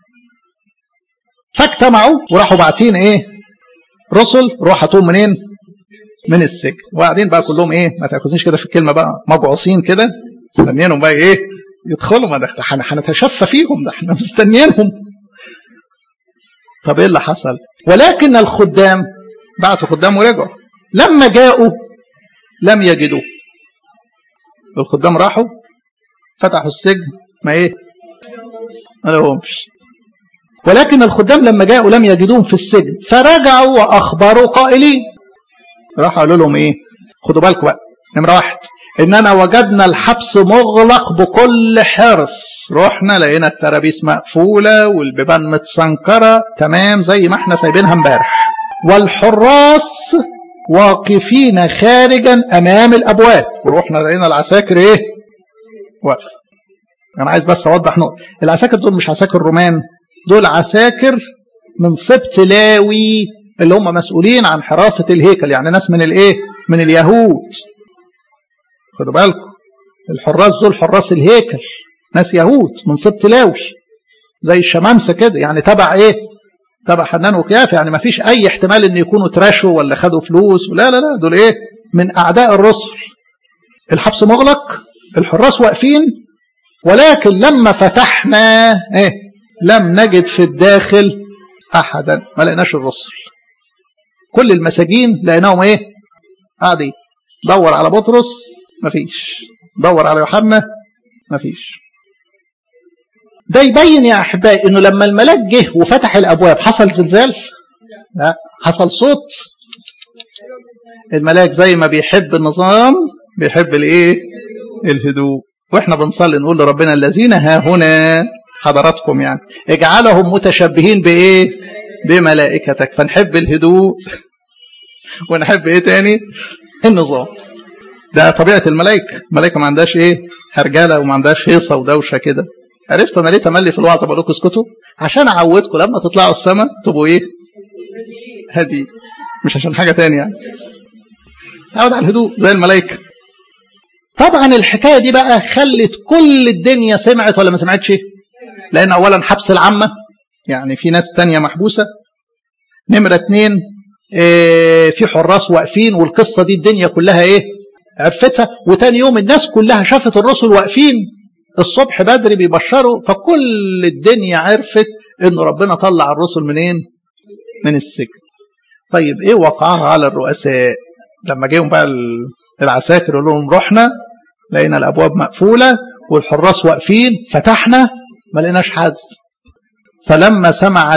فاجتمعوا وراحوا باعتين ايه رسل روح هاتوهم منين من السجن وقاعدين بقى كلهم ايه ما تاخذنيش كده في الكلمه بقى مبعوثين كده مستنيينهم بقى ايه يدخلوا ما ده احنا هنتشفى فيهم ده احنا مستنيينهم طب ايه اللي حصل ولكن الخدام بعتوا خدام ورجعوا لما جاءوا لم يجدوه الخدام راحوا فتحوا السجن ما ايه ما لهمش ولكن الخدام لما جاءوا لم يجدوهم في السجن فرجعوا واخبروا قائلين راحوا قالوا لهم ايه خدوا بالكم بقى نمره واحد اننا وجدنا الحبس مغلق بكل حرص رحنا لقينا الترابيس مقفوله والبيبان متسنكره تمام زي ما احنا سايبينها امبارح والحراس واقفين خارجا امام الابواب ورحنا لقينا العساكر ايه واقف انا عايز بس اوضح نقطه العساكر دول مش عساكر رومان دول عساكر من سبط لاوي اللي هم مسؤولين عن حراسة الهيكل يعني ناس من الايه من اليهود خدوا بالكم الحراس دول حراس الهيكل ناس يهود من سبط لاوي زي الشمامسة كده يعني تبع ايه تبع حنان وقياف يعني ما فيش اي احتمال ان يكونوا تراشوا ولا خدوا فلوس لا لا لا دول ايه من اعداء الرسل الحبس مغلق الحراس واقفين ولكن لما فتحنا ايه لم نجد في الداخل احدا ما لقيناش الرسل كل المساجين لقيناهم ايه قاعدين دور على بطرس مفيش دور على يوحنا مفيش ده يبين يا احبائي انه لما الملاك جه وفتح الابواب حصل زلزال لا حصل صوت الملاك زي ما بيحب النظام بيحب الايه الهدوء واحنا بنصلي نقول لربنا الذين ها هنا حضراتكم يعني اجعلهم متشبهين بايه بملائكتك فنحب الهدوء ونحب ايه تاني النظام ده طبيعه الملائكه الملائكه ما عندهاش ايه هرجله وما عندهاش هيصه ودوشه كده عرفت انا ليه تملي في الوعظه بقول لكم اسكتوا عشان اعودكم لما تطلعوا السماء تبقوا ايه هدي مش عشان حاجه تانية يعني اقعد على الهدوء زي الملائكه طبعا الحكايه دي بقى خلت كل الدنيا سمعت ولا ما سمعتش لان اولا حبس العامه يعني في ناس تانية محبوسه نمره اتنين اه في حراس واقفين والقصه دي الدنيا كلها ايه عرفتها وتاني يوم الناس كلها شافت الرسل واقفين الصبح بدري بيبشروا فكل الدنيا عرفت ان ربنا طلع الرسل منين من السجن طيب ايه وقعها على الرؤساء لما جيهم بقى العساكر يقول لهم رحنا لقينا الابواب مقفوله والحراس واقفين فتحنا ما لقيناش حد فلما سمع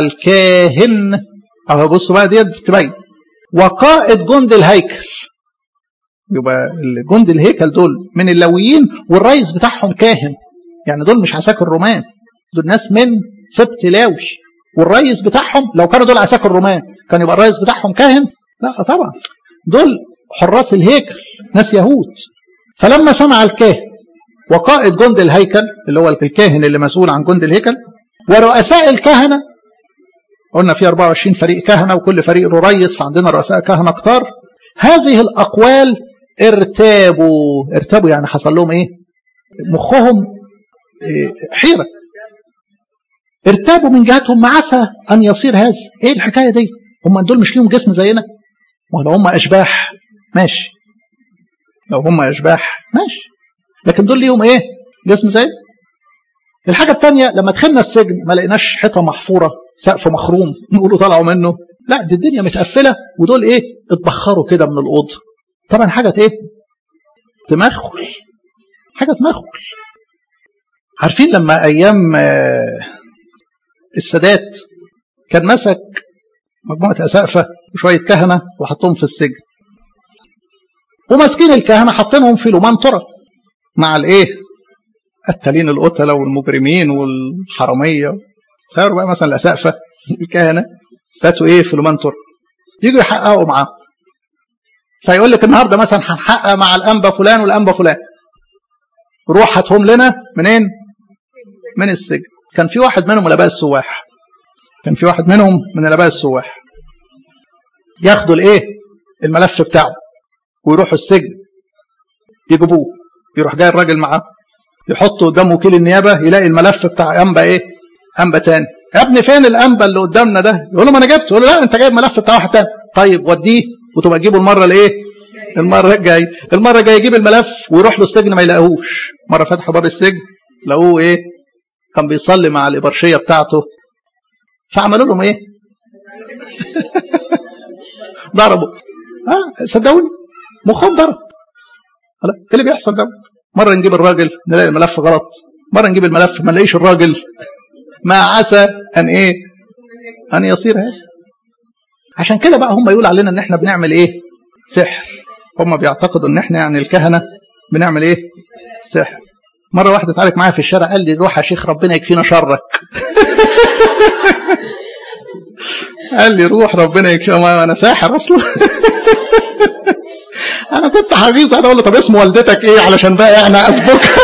الكاهن اهو بصوا بقى ديت تبين وقائد جند الهيكل يبقى جند الهيكل دول من اللويين والرئيس بتاعهم كاهن يعني دول مش عساكر رومان دول ناس من سبت لاوي والرئيس بتاعهم لو كانوا دول عساكر رومان كان يبقى الرئيس بتاعهم كاهن لا طبعا دول حراس الهيكل ناس يهود فلما سمع الكاهن وقائد جند الهيكل اللي هو الكاهن اللي مسؤول عن جند الهيكل ورؤساء الكهنة قلنا في 24 فريق كهنة وكل فريق له رئيس فعندنا رؤساء كهنة كتار هذه الأقوال ارتابوا ارتابوا يعني حصل لهم ايه مخهم إيه حيرة ارتابوا من جهتهم ما عسى أن يصير هذا ايه الحكاية دي هم دول مش ليهم جسم زينا ولو هم أشباح ماشي لو هم أشباح ماشي لكن دول ليهم ايه جسم زي الحاجة الثانية لما دخلنا السجن ما لقيناش حيطة محفورة سقف مخروم نقولوا طلعوا منه لا دي الدنيا متقفلة ودول ايه اتبخروا كده من الأوضة طبعا حاجة ايه تمخل حاجة تمخل عارفين لما أيام السادات كان مسك مجموعة أسقفة وشوية كهنة وحطهم في السجن وماسكين الكهنة حاطينهم في لومان ترى مع الايه التالين القتلة والمجرمين والحرامية صاروا بقى مثلا الأسقفة الكهنة فاتوا ايه في لومان ترى يجوا يحققوا معاه فيقول لك النهارده مثلا هنحقق مع الانبا فلان والانبا فلان روح هاتهم لنا منين؟ من السجن كان في واحد منهم الاباء السواح كان في واحد منهم من الاباء السواح ياخدوا الايه؟ الملف بتاعه ويروحوا السجن يجيبوه يروح جاي الراجل معاه يحطه قدام وكيل النيابه يلاقي الملف بتاع انبا ايه؟ انبا تاني يا ابني فين الانبا اللي قدامنا ده؟ يقول له ما انا جبته يقول له لا انت جايب ملف بتاع واحد تاني طيب وديه وتبقى تجيبه المره الايه؟ المره الجايه المره الجايه يجيب الملف ويروح له السجن ما يلاقوهوش مره فتحوا باب السجن لقوه ايه؟ كان بيصلي مع الابرشيه بتاعته فعملوا لهم ايه؟ ضربوا اه صدقوني مخهم ضرب ايه اللي بيحصل ده؟ مره نجيب الراجل نلاقي الملف غلط مره نجيب الملف ما نلاقيش الراجل ما عسى ان ايه؟ ان يصير هذا عشان كده بقى هم يقول علينا ان احنا بنعمل ايه؟ سحر هم بيعتقدوا ان احنا يعني الكهنه بنعمل ايه؟ سحر مره واحده اتعارك معايا في الشارع قال لي روح يا شيخ ربنا يكفينا شرك قال لي روح ربنا يكفينا انا ساحر اصلا انا كنت حريص انا اقول له طب اسم والدتك ايه علشان بقى يعني اسبقها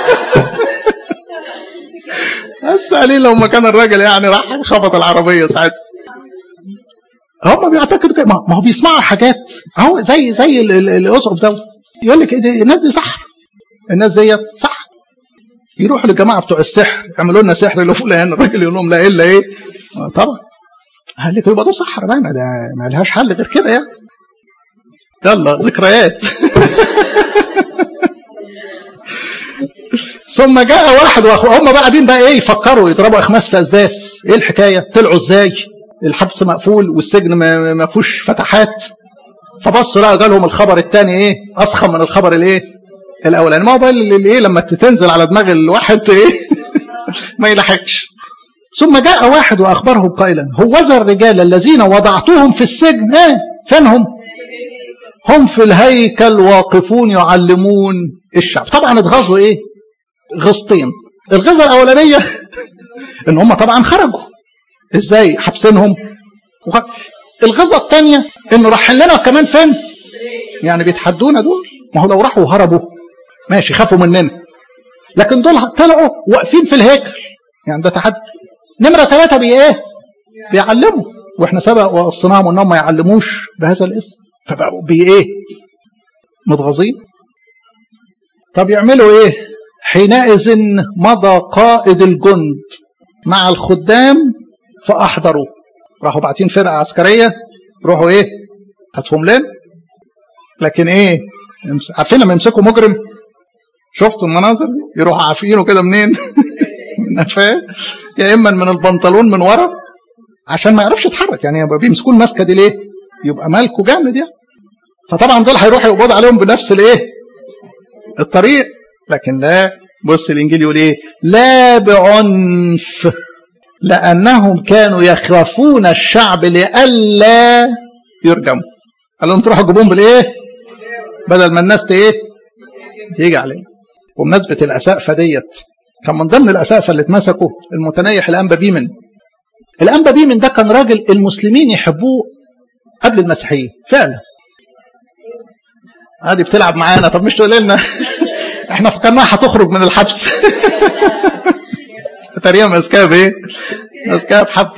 بس قليل لو ما كان الراجل يعني راح خبط العربيه ساعتها هم بيعتقدوا كده ما هو بيسمعوا حاجات اهو زي زي الاسقف ده يقول لك الناس دي صح الناس ديت صح يروحوا للجماعه بتوع السحر يعملوا لنا سحر لفلان الراجل يقول لهم لا الا ايه طبعا قال لك يبقى دول سحر بقى ده ما لهاش حل غير كده يعني يلا ذكريات ثم جاء واحد واخوه هم بقى قاعدين بقى ايه يفكروا يضربوا اخماس في اسداس ايه الحكايه طلعوا ازاي الحبس مقفول والسجن ما فيهوش فتحات فبصوا لقوا جالهم الخبر الثاني ايه اضخم من الخبر الايه الاولاني ما هو بقى اللي ايه لما تنزل على دماغ الواحد ايه ما يلحقش ثم جاء واحد واخبرهم قائلا هوذا الرجال الذين وضعتهم في السجن ايه فينهم هم في الهيكل واقفون يعلمون الشعب طبعا اتغاظوا ايه غصتين الغزه الاولانيه ان هم طبعا خرجوا ازاي حابسينهم وخ... الغزه الثانيه انه راح لنا كمان فين يعني بيتحدونا دول ما هو لو راحوا وهربوا ماشي خافوا مننا لكن دول طلعوا واقفين في الهيكل يعني ده تحدي نمره ثلاثه بي ايه بيعلموا واحنا سبق وصيناهم انهم ما يعلموش بهذا الاسم فبقوا بي ايه متغاظين طب يعملوا ايه حينئذ مضى قائد الجند مع الخدام فاحضروا راحوا باعتين فرقه عسكريه روحوا ايه هاتهم لنا لكن ايه عارفين لما يمسكوا مجرم شفتوا المناظر دي يروحوا عافينه كده منين من قفاه يا اما من البنطلون من ورا عشان ما يعرفش يتحرك يعني يبقى بيمسكوه المسكه دي ليه يبقى مالكه جامد يعني فطبعا دول هيروحوا يقبض عليهم بنفس الايه الطريق لكن لا بص الانجيل يقول ايه لا بعنف لانهم كانوا يخافون الشعب لئلا يرجموا قال لهم تروحوا تجيبوهم بالايه بدل ما الناس ايه تيجي عليه وبمناسبه الاسقفه ديت كان من ضمن الاسقفه اللي اتمسكوا المتنيح الانبا بيمن الانبا بيمن ده كان راجل المسلمين يحبوه قبل المسيحيه فعلا عادي بتلعب معانا طب مش تقول لنا احنا فكرناها هتخرج من الحبس تقريبا ماسكاها بايه؟ ماسكاها بحبل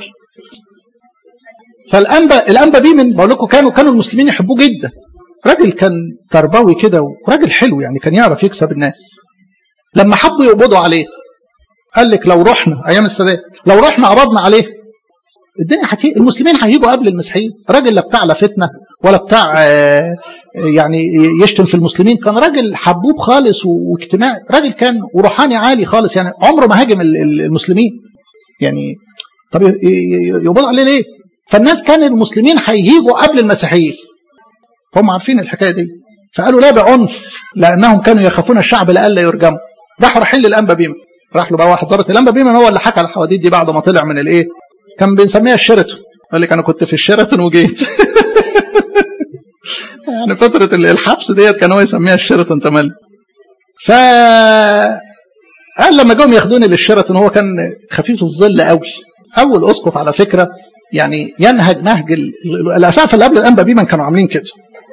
فالانبا الانبا بيمن بقول لكم كانوا كانوا المسلمين يحبوه جدا راجل كان تربوي كده وراجل حلو يعني كان يعرف يكسب الناس لما حبوا يقبضوا عليه قال لك لو رحنا ايام السادات لو رحنا قبضنا عليه الدنيا هتي المسلمين هيجوا قبل المسيحيين راجل لا بتاع لا فتنه ولا بتاع يعني يشتم في المسلمين كان راجل حبوب خالص واجتماعي راجل كان وروحاني عالي خالص يعني عمره ما هاجم المسلمين يعني طب يقبضوا عليه ليه فالناس كان المسلمين هيجوا قبل المسيحيين هم عارفين الحكايه دي فقالوا لا بعنف لانهم كانوا يخافون الشعب لئلا يرجموا راحوا رايحين للانبا بيمن راح له بقى واحد ظابط الانبا بيمن هو اللي حكى الحواديت دي بعد ما طلع من الايه كان بنسميها الشيراتون قال لك انا كنت في الشيراتون وجيت يعني فترة الحبس ديت كان هو يسميها الشيراتون تملي ف قال لما جم ياخدوني للشيراتون هو كان خفيف الظل قوي اول اسقف على فكره يعني ينهج نهج الاسقف اللي قبل الانبا بيمن كانوا عاملين كده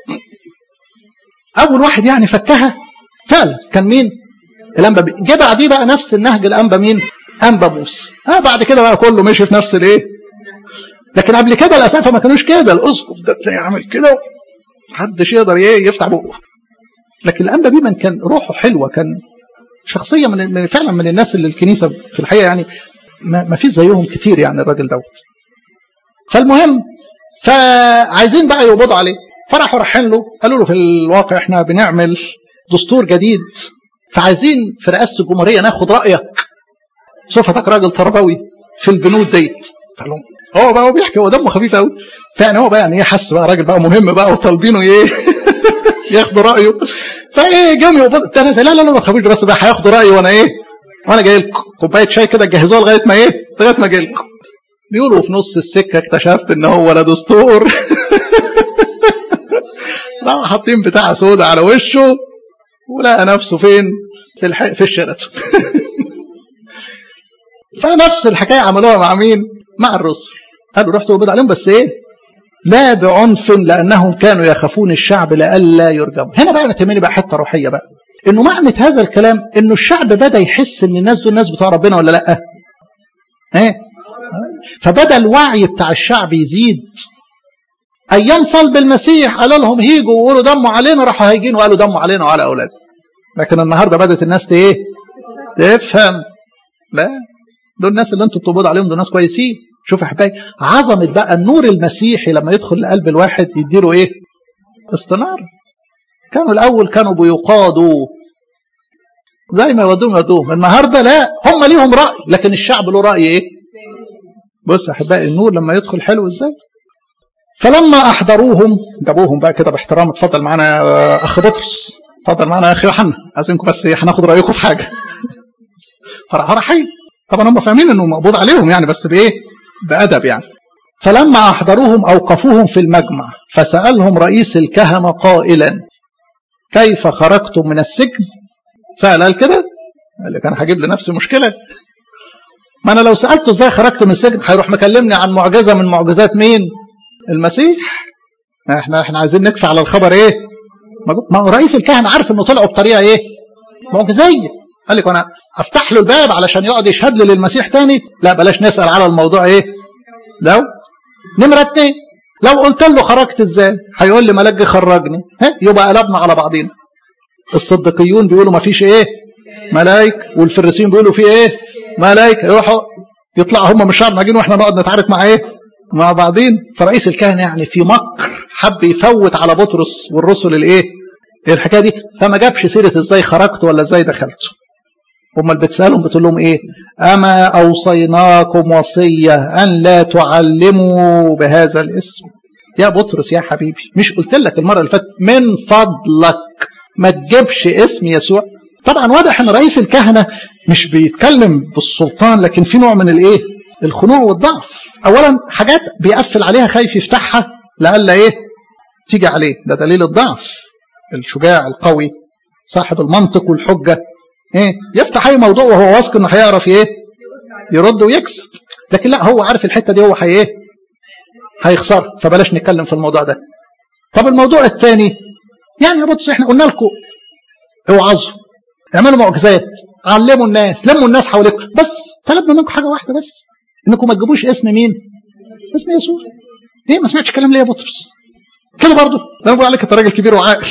اول واحد يعني فكها فعلا كان مين الانبا بي جه بعديه بقى نفس النهج الانبا مين انبا موسى اه بعد كده بقى كله مشي في نفس الايه لكن قبل كده الاسقفه ما كانوش كده الاسقف ده تلاقيه عامل كده محدش يقدر ايه يفتح بقه لكن الانبا بيمن كان روحه حلوه كان شخصيه من فعلا من الناس اللي الكنيسه في الحقيقه يعني ما فيش زيهم كتير يعني الراجل دوت فالمهم فعايزين بقى يقبضوا عليه فراحوا رايحين له قالوا له في الواقع احنا بنعمل دستور جديد فعايزين في رئاسه الجمهوريه ناخد رايك صفتك راجل تربوي في البنود ديت قال لهم هو بقى هو بيحكي هو دمه خفيف قوي فيعني هو بقى يعني ايه حس بقى راجل بقى مهم بقى وطالبينه ايه ياخدوا رايه فايه جم يقبض انا لا لا لا ما تخافوش بس بقى هياخدوا رايي وانا ايه وانا جاي لكم كوبايه شاي كده تجهزوها لغايه ما ايه لغايه ما اجي لكم بيقولوا في نص السكه اكتشفت ان هو لا دستور راح حاطين بتاع سودا على وشه ولقى نفسه فين في الح... في الشيراتون فنفس الحكايه عملوها مع مين مع الرسل قالوا رحتوا وبيض عليهم بس ايه لا بعنف لانهم كانوا يخافون الشعب لئلا يرجموا هنا بقى نتمني بقى حته روحيه بقى انه معنى هذا الكلام انه الشعب بدا يحس ان الناس دول الناس بتوع ربنا ولا لا ايه فبدا الوعي بتاع الشعب يزيد ايام صلب المسيح قالوا لهم هيجوا وقولوا دموا علينا راحوا هيجين وقالوا دموا علينا وعلى اولادنا لكن النهارده بدات الناس ايه تفهم لا دول الناس اللي انتوا بتقبضوا عليهم دول ناس كويسين شوف يا حبايبي عظمه بقى النور المسيحي لما يدخل لقلب الواحد يديله ايه استنار كانوا الاول كانوا بيقادوا زي ما يودوهم يودوهم النهارده لا هم ليهم راي لكن الشعب له راي ايه بص يا احبائي النور لما يدخل حلو ازاي فلما احضروهم جابوهم بقى كده باحترام اتفضل معانا اخ بطرس اتفضل معانا اخ يوحنا عايزينكم بس هناخد رايكم في حاجه فراحوا رايحين طبعا هم فاهمين انه مقبوض عليهم يعني بس بايه بادب يعني فلما احضروهم اوقفوهم في المجمع فسالهم رئيس الكهنه قائلا كيف خرجتم من السجن سال قال كده قال لك انا هجيب لنفسي مشكله ما انا لو سالته ازاي خرجت من السجن هيروح مكلمني عن معجزه من معجزات مين المسيح احنا احنا عايزين نكفي على الخبر ايه ما هو رئيس الكهنه عارف انه طلعوا بطريقه ايه معجزيه قال لك انا افتح له الباب علشان يقعد يشهد لي للمسيح تاني لا بلاش نسال على الموضوع ايه لو نمره اتنين لو قلت له خرجت ازاي هيقول لي ملاك خرجني ها يبقى قلبنا على بعضينا الصديقيون بيقولوا ما فيش ايه ملايك والفريسيين بيقولوا في ايه ملايكه يروحوا يطلعوا هم من الشعب ناجين واحنا نقعد نتعارك مع ايه مع بعضين فرئيس الكهنه يعني في مكر حب يفوت على بطرس والرسل الايه الحكايه دي فما جابش سيره ازاي خرجت ولا ازاي دخلت هم اللي بتسالهم بتقول لهم ايه اما اوصيناكم وصيه ان لا تعلموا بهذا الاسم يا بطرس يا حبيبي مش قلت لك المره اللي فاتت من فضلك ما تجيبش اسم يسوع طبعا واضح ان رئيس الكهنه مش بيتكلم بالسلطان لكن في نوع من الايه الخنوع والضعف اولا حاجات بيقفل عليها خايف يفتحها لألا ايه تيجي عليه ده دليل الضعف الشجاع القوي صاحب المنطق والحجة ايه يفتح اي موضوع وهو واثق انه هيعرف ايه يرد ويكسب لكن لا هو عارف الحته دي هو هي ايه هيخسر فبلاش نتكلم في الموضوع ده طب الموضوع الثاني يعني يا بطرس احنا قلنا لكم اوعظوا اعملوا معجزات علموا الناس لموا الناس حواليكم بس طلبنا منكم حاجه واحده بس انكم ما تجيبوش اسم مين اسم يسوع ايه ما سمعتش كلام ليه يا بطرس كده برضه انا بقول عليك انت راجل كبير وعاقل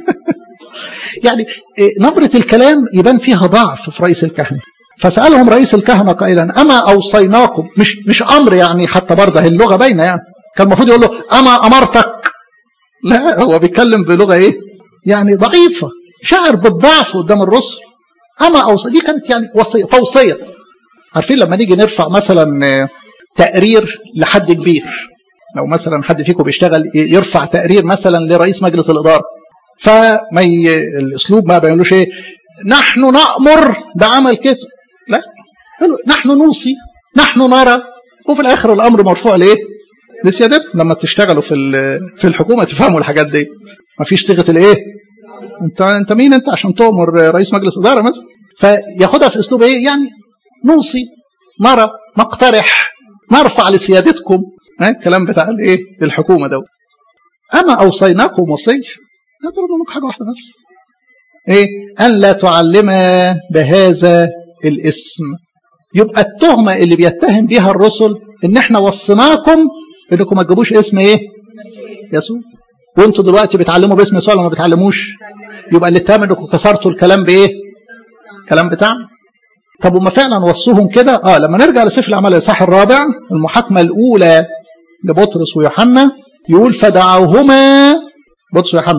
يعني نبرة الكلام يبان فيها ضعف في رئيس الكهنة فسألهم رئيس الكهنة قائلا أما أوصيناكم مش مش أمر يعني حتى برضه هي اللغة باينة يعني كان المفروض يقول له أما أمرتك لا هو بيتكلم بلغة إيه يعني ضعيفة شعر بالضعف قدام الرسل أما أوصي دي كانت يعني وصية توصية عارفين لما نيجي نرفع مثلا تقرير لحد كبير لو مثلا حد فيكم بيشتغل يرفع تقرير مثلا لرئيس مجلس الإدارة فما ي... الاسلوب ما بيقولوش ايه نحن نامر بعمل كده لا نحن نوصي نحن نرى وفي الاخر الامر مرفوع لايه لسيادتكم لما تشتغلوا في في الحكومه تفهموا الحاجات دي ما فيش صيغه الايه انت انت مين انت عشان تؤمر رئيس مجلس اداره مثلا فياخدها في اسلوب ايه يعني نوصي نرى نقترح نرفع لسيادتكم الكلام بتاع الايه الحكومه ده اما اوصيناكم وصيه لا طلب منك حاجة واحدة بس إيه أن لا تعلم بهذا الاسم يبقى التهمة اللي بيتهم بيها الرسل إن إحنا وصيناكم إنكم ما تجيبوش اسم إيه يسوع وانتوا دلوقتي بتعلموا باسم يسوع ولا ما بتعلموش يبقى اللي اتهم انكم كسرتوا الكلام بايه الكلام بتاعنا طب وما فعلا وصوهم كده اه لما نرجع لسفر الاعمال الاصحاح الرابع المحاكمه الاولى لبطرس ويوحنا يقول فدعوهما بطرس ويوحنا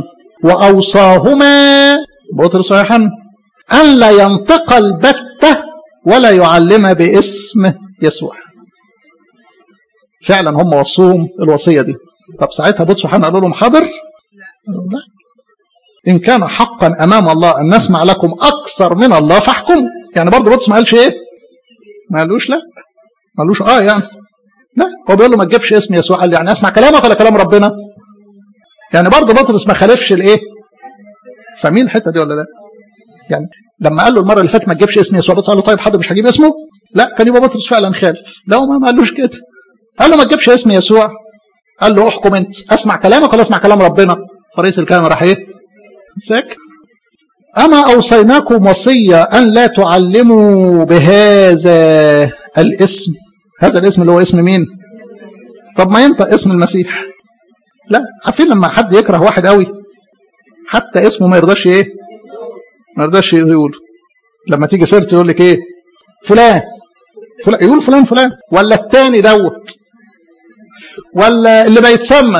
وأوصاهما بطرس ويوحنا أن لا ينطق البتة ولا يعلم باسم يسوع فعلا هم وصوهم الوصية دي طب ساعتها بطرس ويوحنا قالوا لهم حاضر لا إن كان حقا أمام الله أن نسمع لكم أكثر من الله فاحكموا يعني برضه بطرس ما قالش إيه ما قالوش لا ما قالوش آه يعني لا هو بيقول له ما تجيبش اسم يسوع قال يعني أسمع كلامك ولا كلام ربنا يعني برضه بطرس ما خالفش الايه فاهمين الحته دي ولا لا يعني لما قال له المره اللي فاتت ما تجيبش اسم يسوع بطرس قال له طيب حد مش هجيب اسمه لا كان يبقى بطرس فعلا خالف لا ما ما قالوش كده قال له ما تجيبش اسم يسوع قال له احكم انت اسمع كلامك ولا اسمع كلام ربنا فرئيس الكهنه راح ايه ساكت أما أوصيناكم وصية أن لا تعلموا بهذا الاسم هذا الاسم اللي هو اسم مين طب ما ينطق اسم المسيح لا عارفين لما حد يكره واحد قوي حتى اسمه ما يرضاش ايه ما يرضاش يقول لما تيجي سيرته يقول لك ايه فلان فلان يقول فلان فلان ولا التاني دوت ولا اللي بيتسمى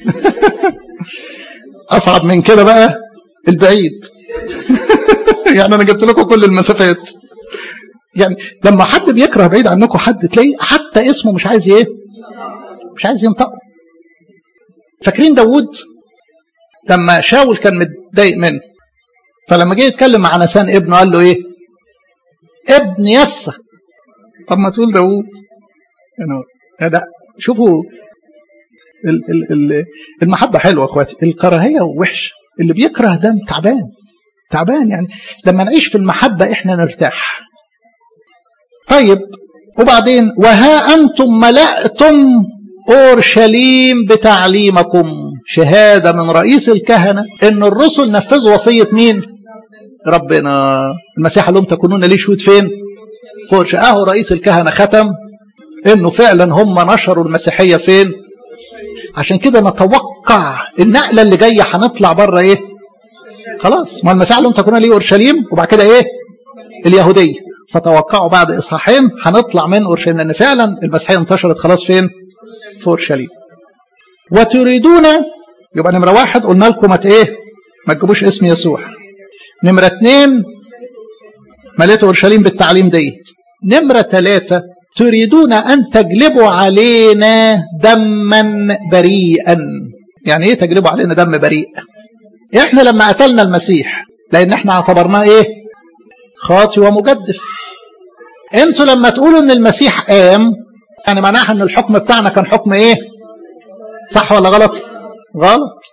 اصعب من كده بقى البعيد يعني انا جبت لكم كل المسافات يعني لما حد بيكره بعيد عنكم حد تلاقيه حتى اسمه مش عايز ايه مش عايز ينطقه فاكرين داوود لما شاول كان متضايق منه فلما جه يتكلم مع نسان ابنه قال له ايه ابن يسى طب ما تقول داوود يعني ده شوفوا ال ال ال المحبة حلوة اخواتي الكراهية وحش اللي بيكره ده تعبان تعبان يعني لما نعيش في المحبة احنا نرتاح طيب وبعدين وها أنتم ملأتم أورشليم بتعليمكم شهادة من رئيس الكهنة إن الرسل نفذوا وصية مين ربنا المسيح قال لهم تكونون لي شهود فين فورش اهو رئيس الكهنة ختم انه فعلا هم نشروا المسيحية فين عشان كده نتوقع النقلة اللي جاية هنطلع بره ايه خلاص ما المسيح قال لهم تكونون لي اورشليم وبعد كده ايه اليهودية فتوقعوا بعد اصحاحين هنطلع من اورشليم لان فعلا المسيحية انتشرت خلاص فين في اورشليم وتريدون يبقى نمرة واحد قلنا لكم ما ايه ما تجيبوش اسم يسوع نمرة اتنين مليتوا اورشليم بالتعليم ديت نمرة ثلاثة تريدون أن تجلبوا علينا دما بريئا يعني ايه تجلبوا علينا دم بريء احنا لما قتلنا المسيح لان احنا اعتبرناه ايه خاطي ومجدف انتوا لما تقولوا ان المسيح قام يعني معناها ان الحكم بتاعنا كان حكم ايه صح ولا غلط غلط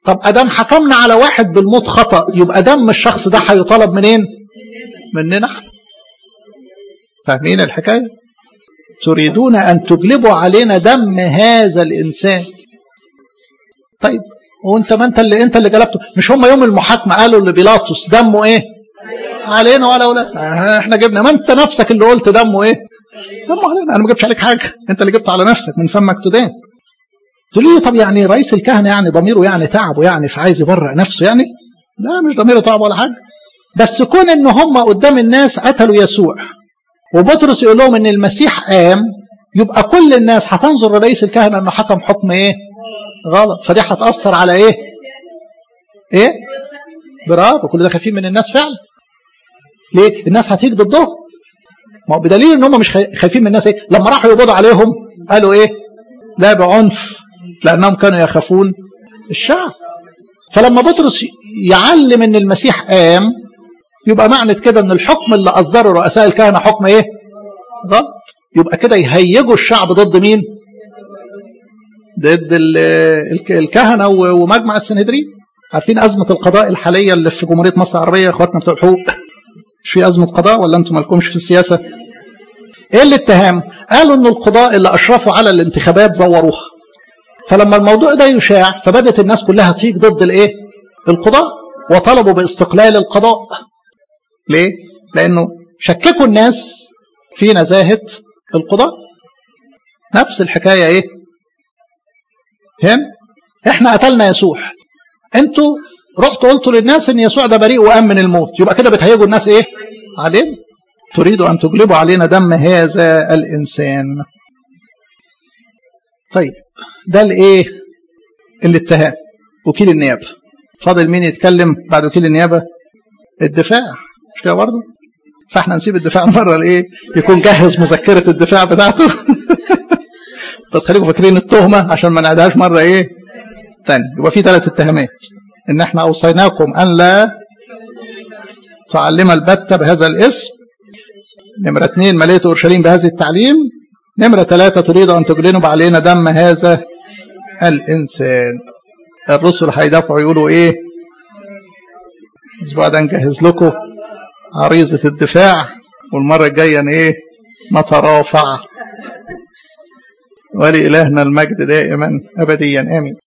طب ادام حكمنا على واحد بالموت خطا يبقى دم الشخص ده هيطالب منين مننا احنا فاهمين الحكايه تريدون ان تجلبوا علينا دم هذا الانسان طيب وانت ما انت اللي انت اللي جلبته مش هم يوم المحاكمه قالوا لبيلاطس دمه ايه علينا ولا اولادنا احنا جبنا ما انت نفسك اللي قلت دمه ايه دمه علينا انا ما جبتش عليك حاجه انت اللي جبت على نفسك من فمك تدان تقول لي طب يعني رئيس الكهنه يعني ضميره يعني تعبه يعني فعايز يبرئ نفسه يعني لا مش ضميره تعب ولا حاجه بس كون ان هم قدام الناس قتلوا يسوع وبطرس يقول لهم ان المسيح قام يبقى كل الناس هتنظر لرئيس الكهنه انه حكم حكم ايه غلط فدي هتاثر على ايه ايه برافو كل ده خايفين من الناس فعلا ليه الناس هتيجي ضدهم ما هو بدليل ان هم مش خايفين من الناس ايه لما راحوا يقبضوا عليهم قالوا ايه لا بعنف لانهم كانوا يخافون الشعب فلما بطرس يعلم ان المسيح قام يبقى معنى كده ان الحكم اللي اصدره رؤساء الكهنه حكم ايه غلط يبقى كده يهيجوا الشعب ضد مين ضد الكهنه ومجمع السنهدرين عارفين ازمه القضاء الحاليه اللي في جمهوريه مصر العربيه اخواتنا بتوع الحقوق مش في ازمه قضاء ولا انتم مالكمش في السياسه ايه الاتهام قالوا ان القضاء اللي اشرفوا على الانتخابات زوروها فلما الموضوع ده يشاع فبدت الناس كلها تيجي ضد الايه القضاء وطلبوا باستقلال القضاء ليه لانه شككوا الناس في نزاهه القضاء نفس الحكايه ايه هم احنا قتلنا يسوع انتوا رحتوا قلتوا للناس ان يسوع ده بريء وقام من الموت يبقى كده بتهيجوا الناس ايه علينا تريدوا ان تجلبوا علينا دم هذا الانسان طيب ده الايه الاتهام وكيل النيابه فاضل مين يتكلم بعد وكيل النيابه الدفاع مش كده برضه فاحنا نسيب الدفاع مره الايه يكون جهز مذكره الدفاع بتاعته بس خليكم فاكرين التهمه عشان ما نعيدهاش مره ايه تاني يبقى في ثلاث اتهامات ان احنا اوصيناكم ان لا تعلم البتة بهذا الاسم نمرة اثنين مليت اورشليم بهذا التعليم نمرة ثلاثة تريد ان تجلنوا علينا دم هذا الانسان الرسل هيدافعوا يقولوا ايه الاسبوع ده نجهز لكم عريضة الدفاع والمرة الجاية ايه نترافع ولإلهنا المجد دائما أبديا آمين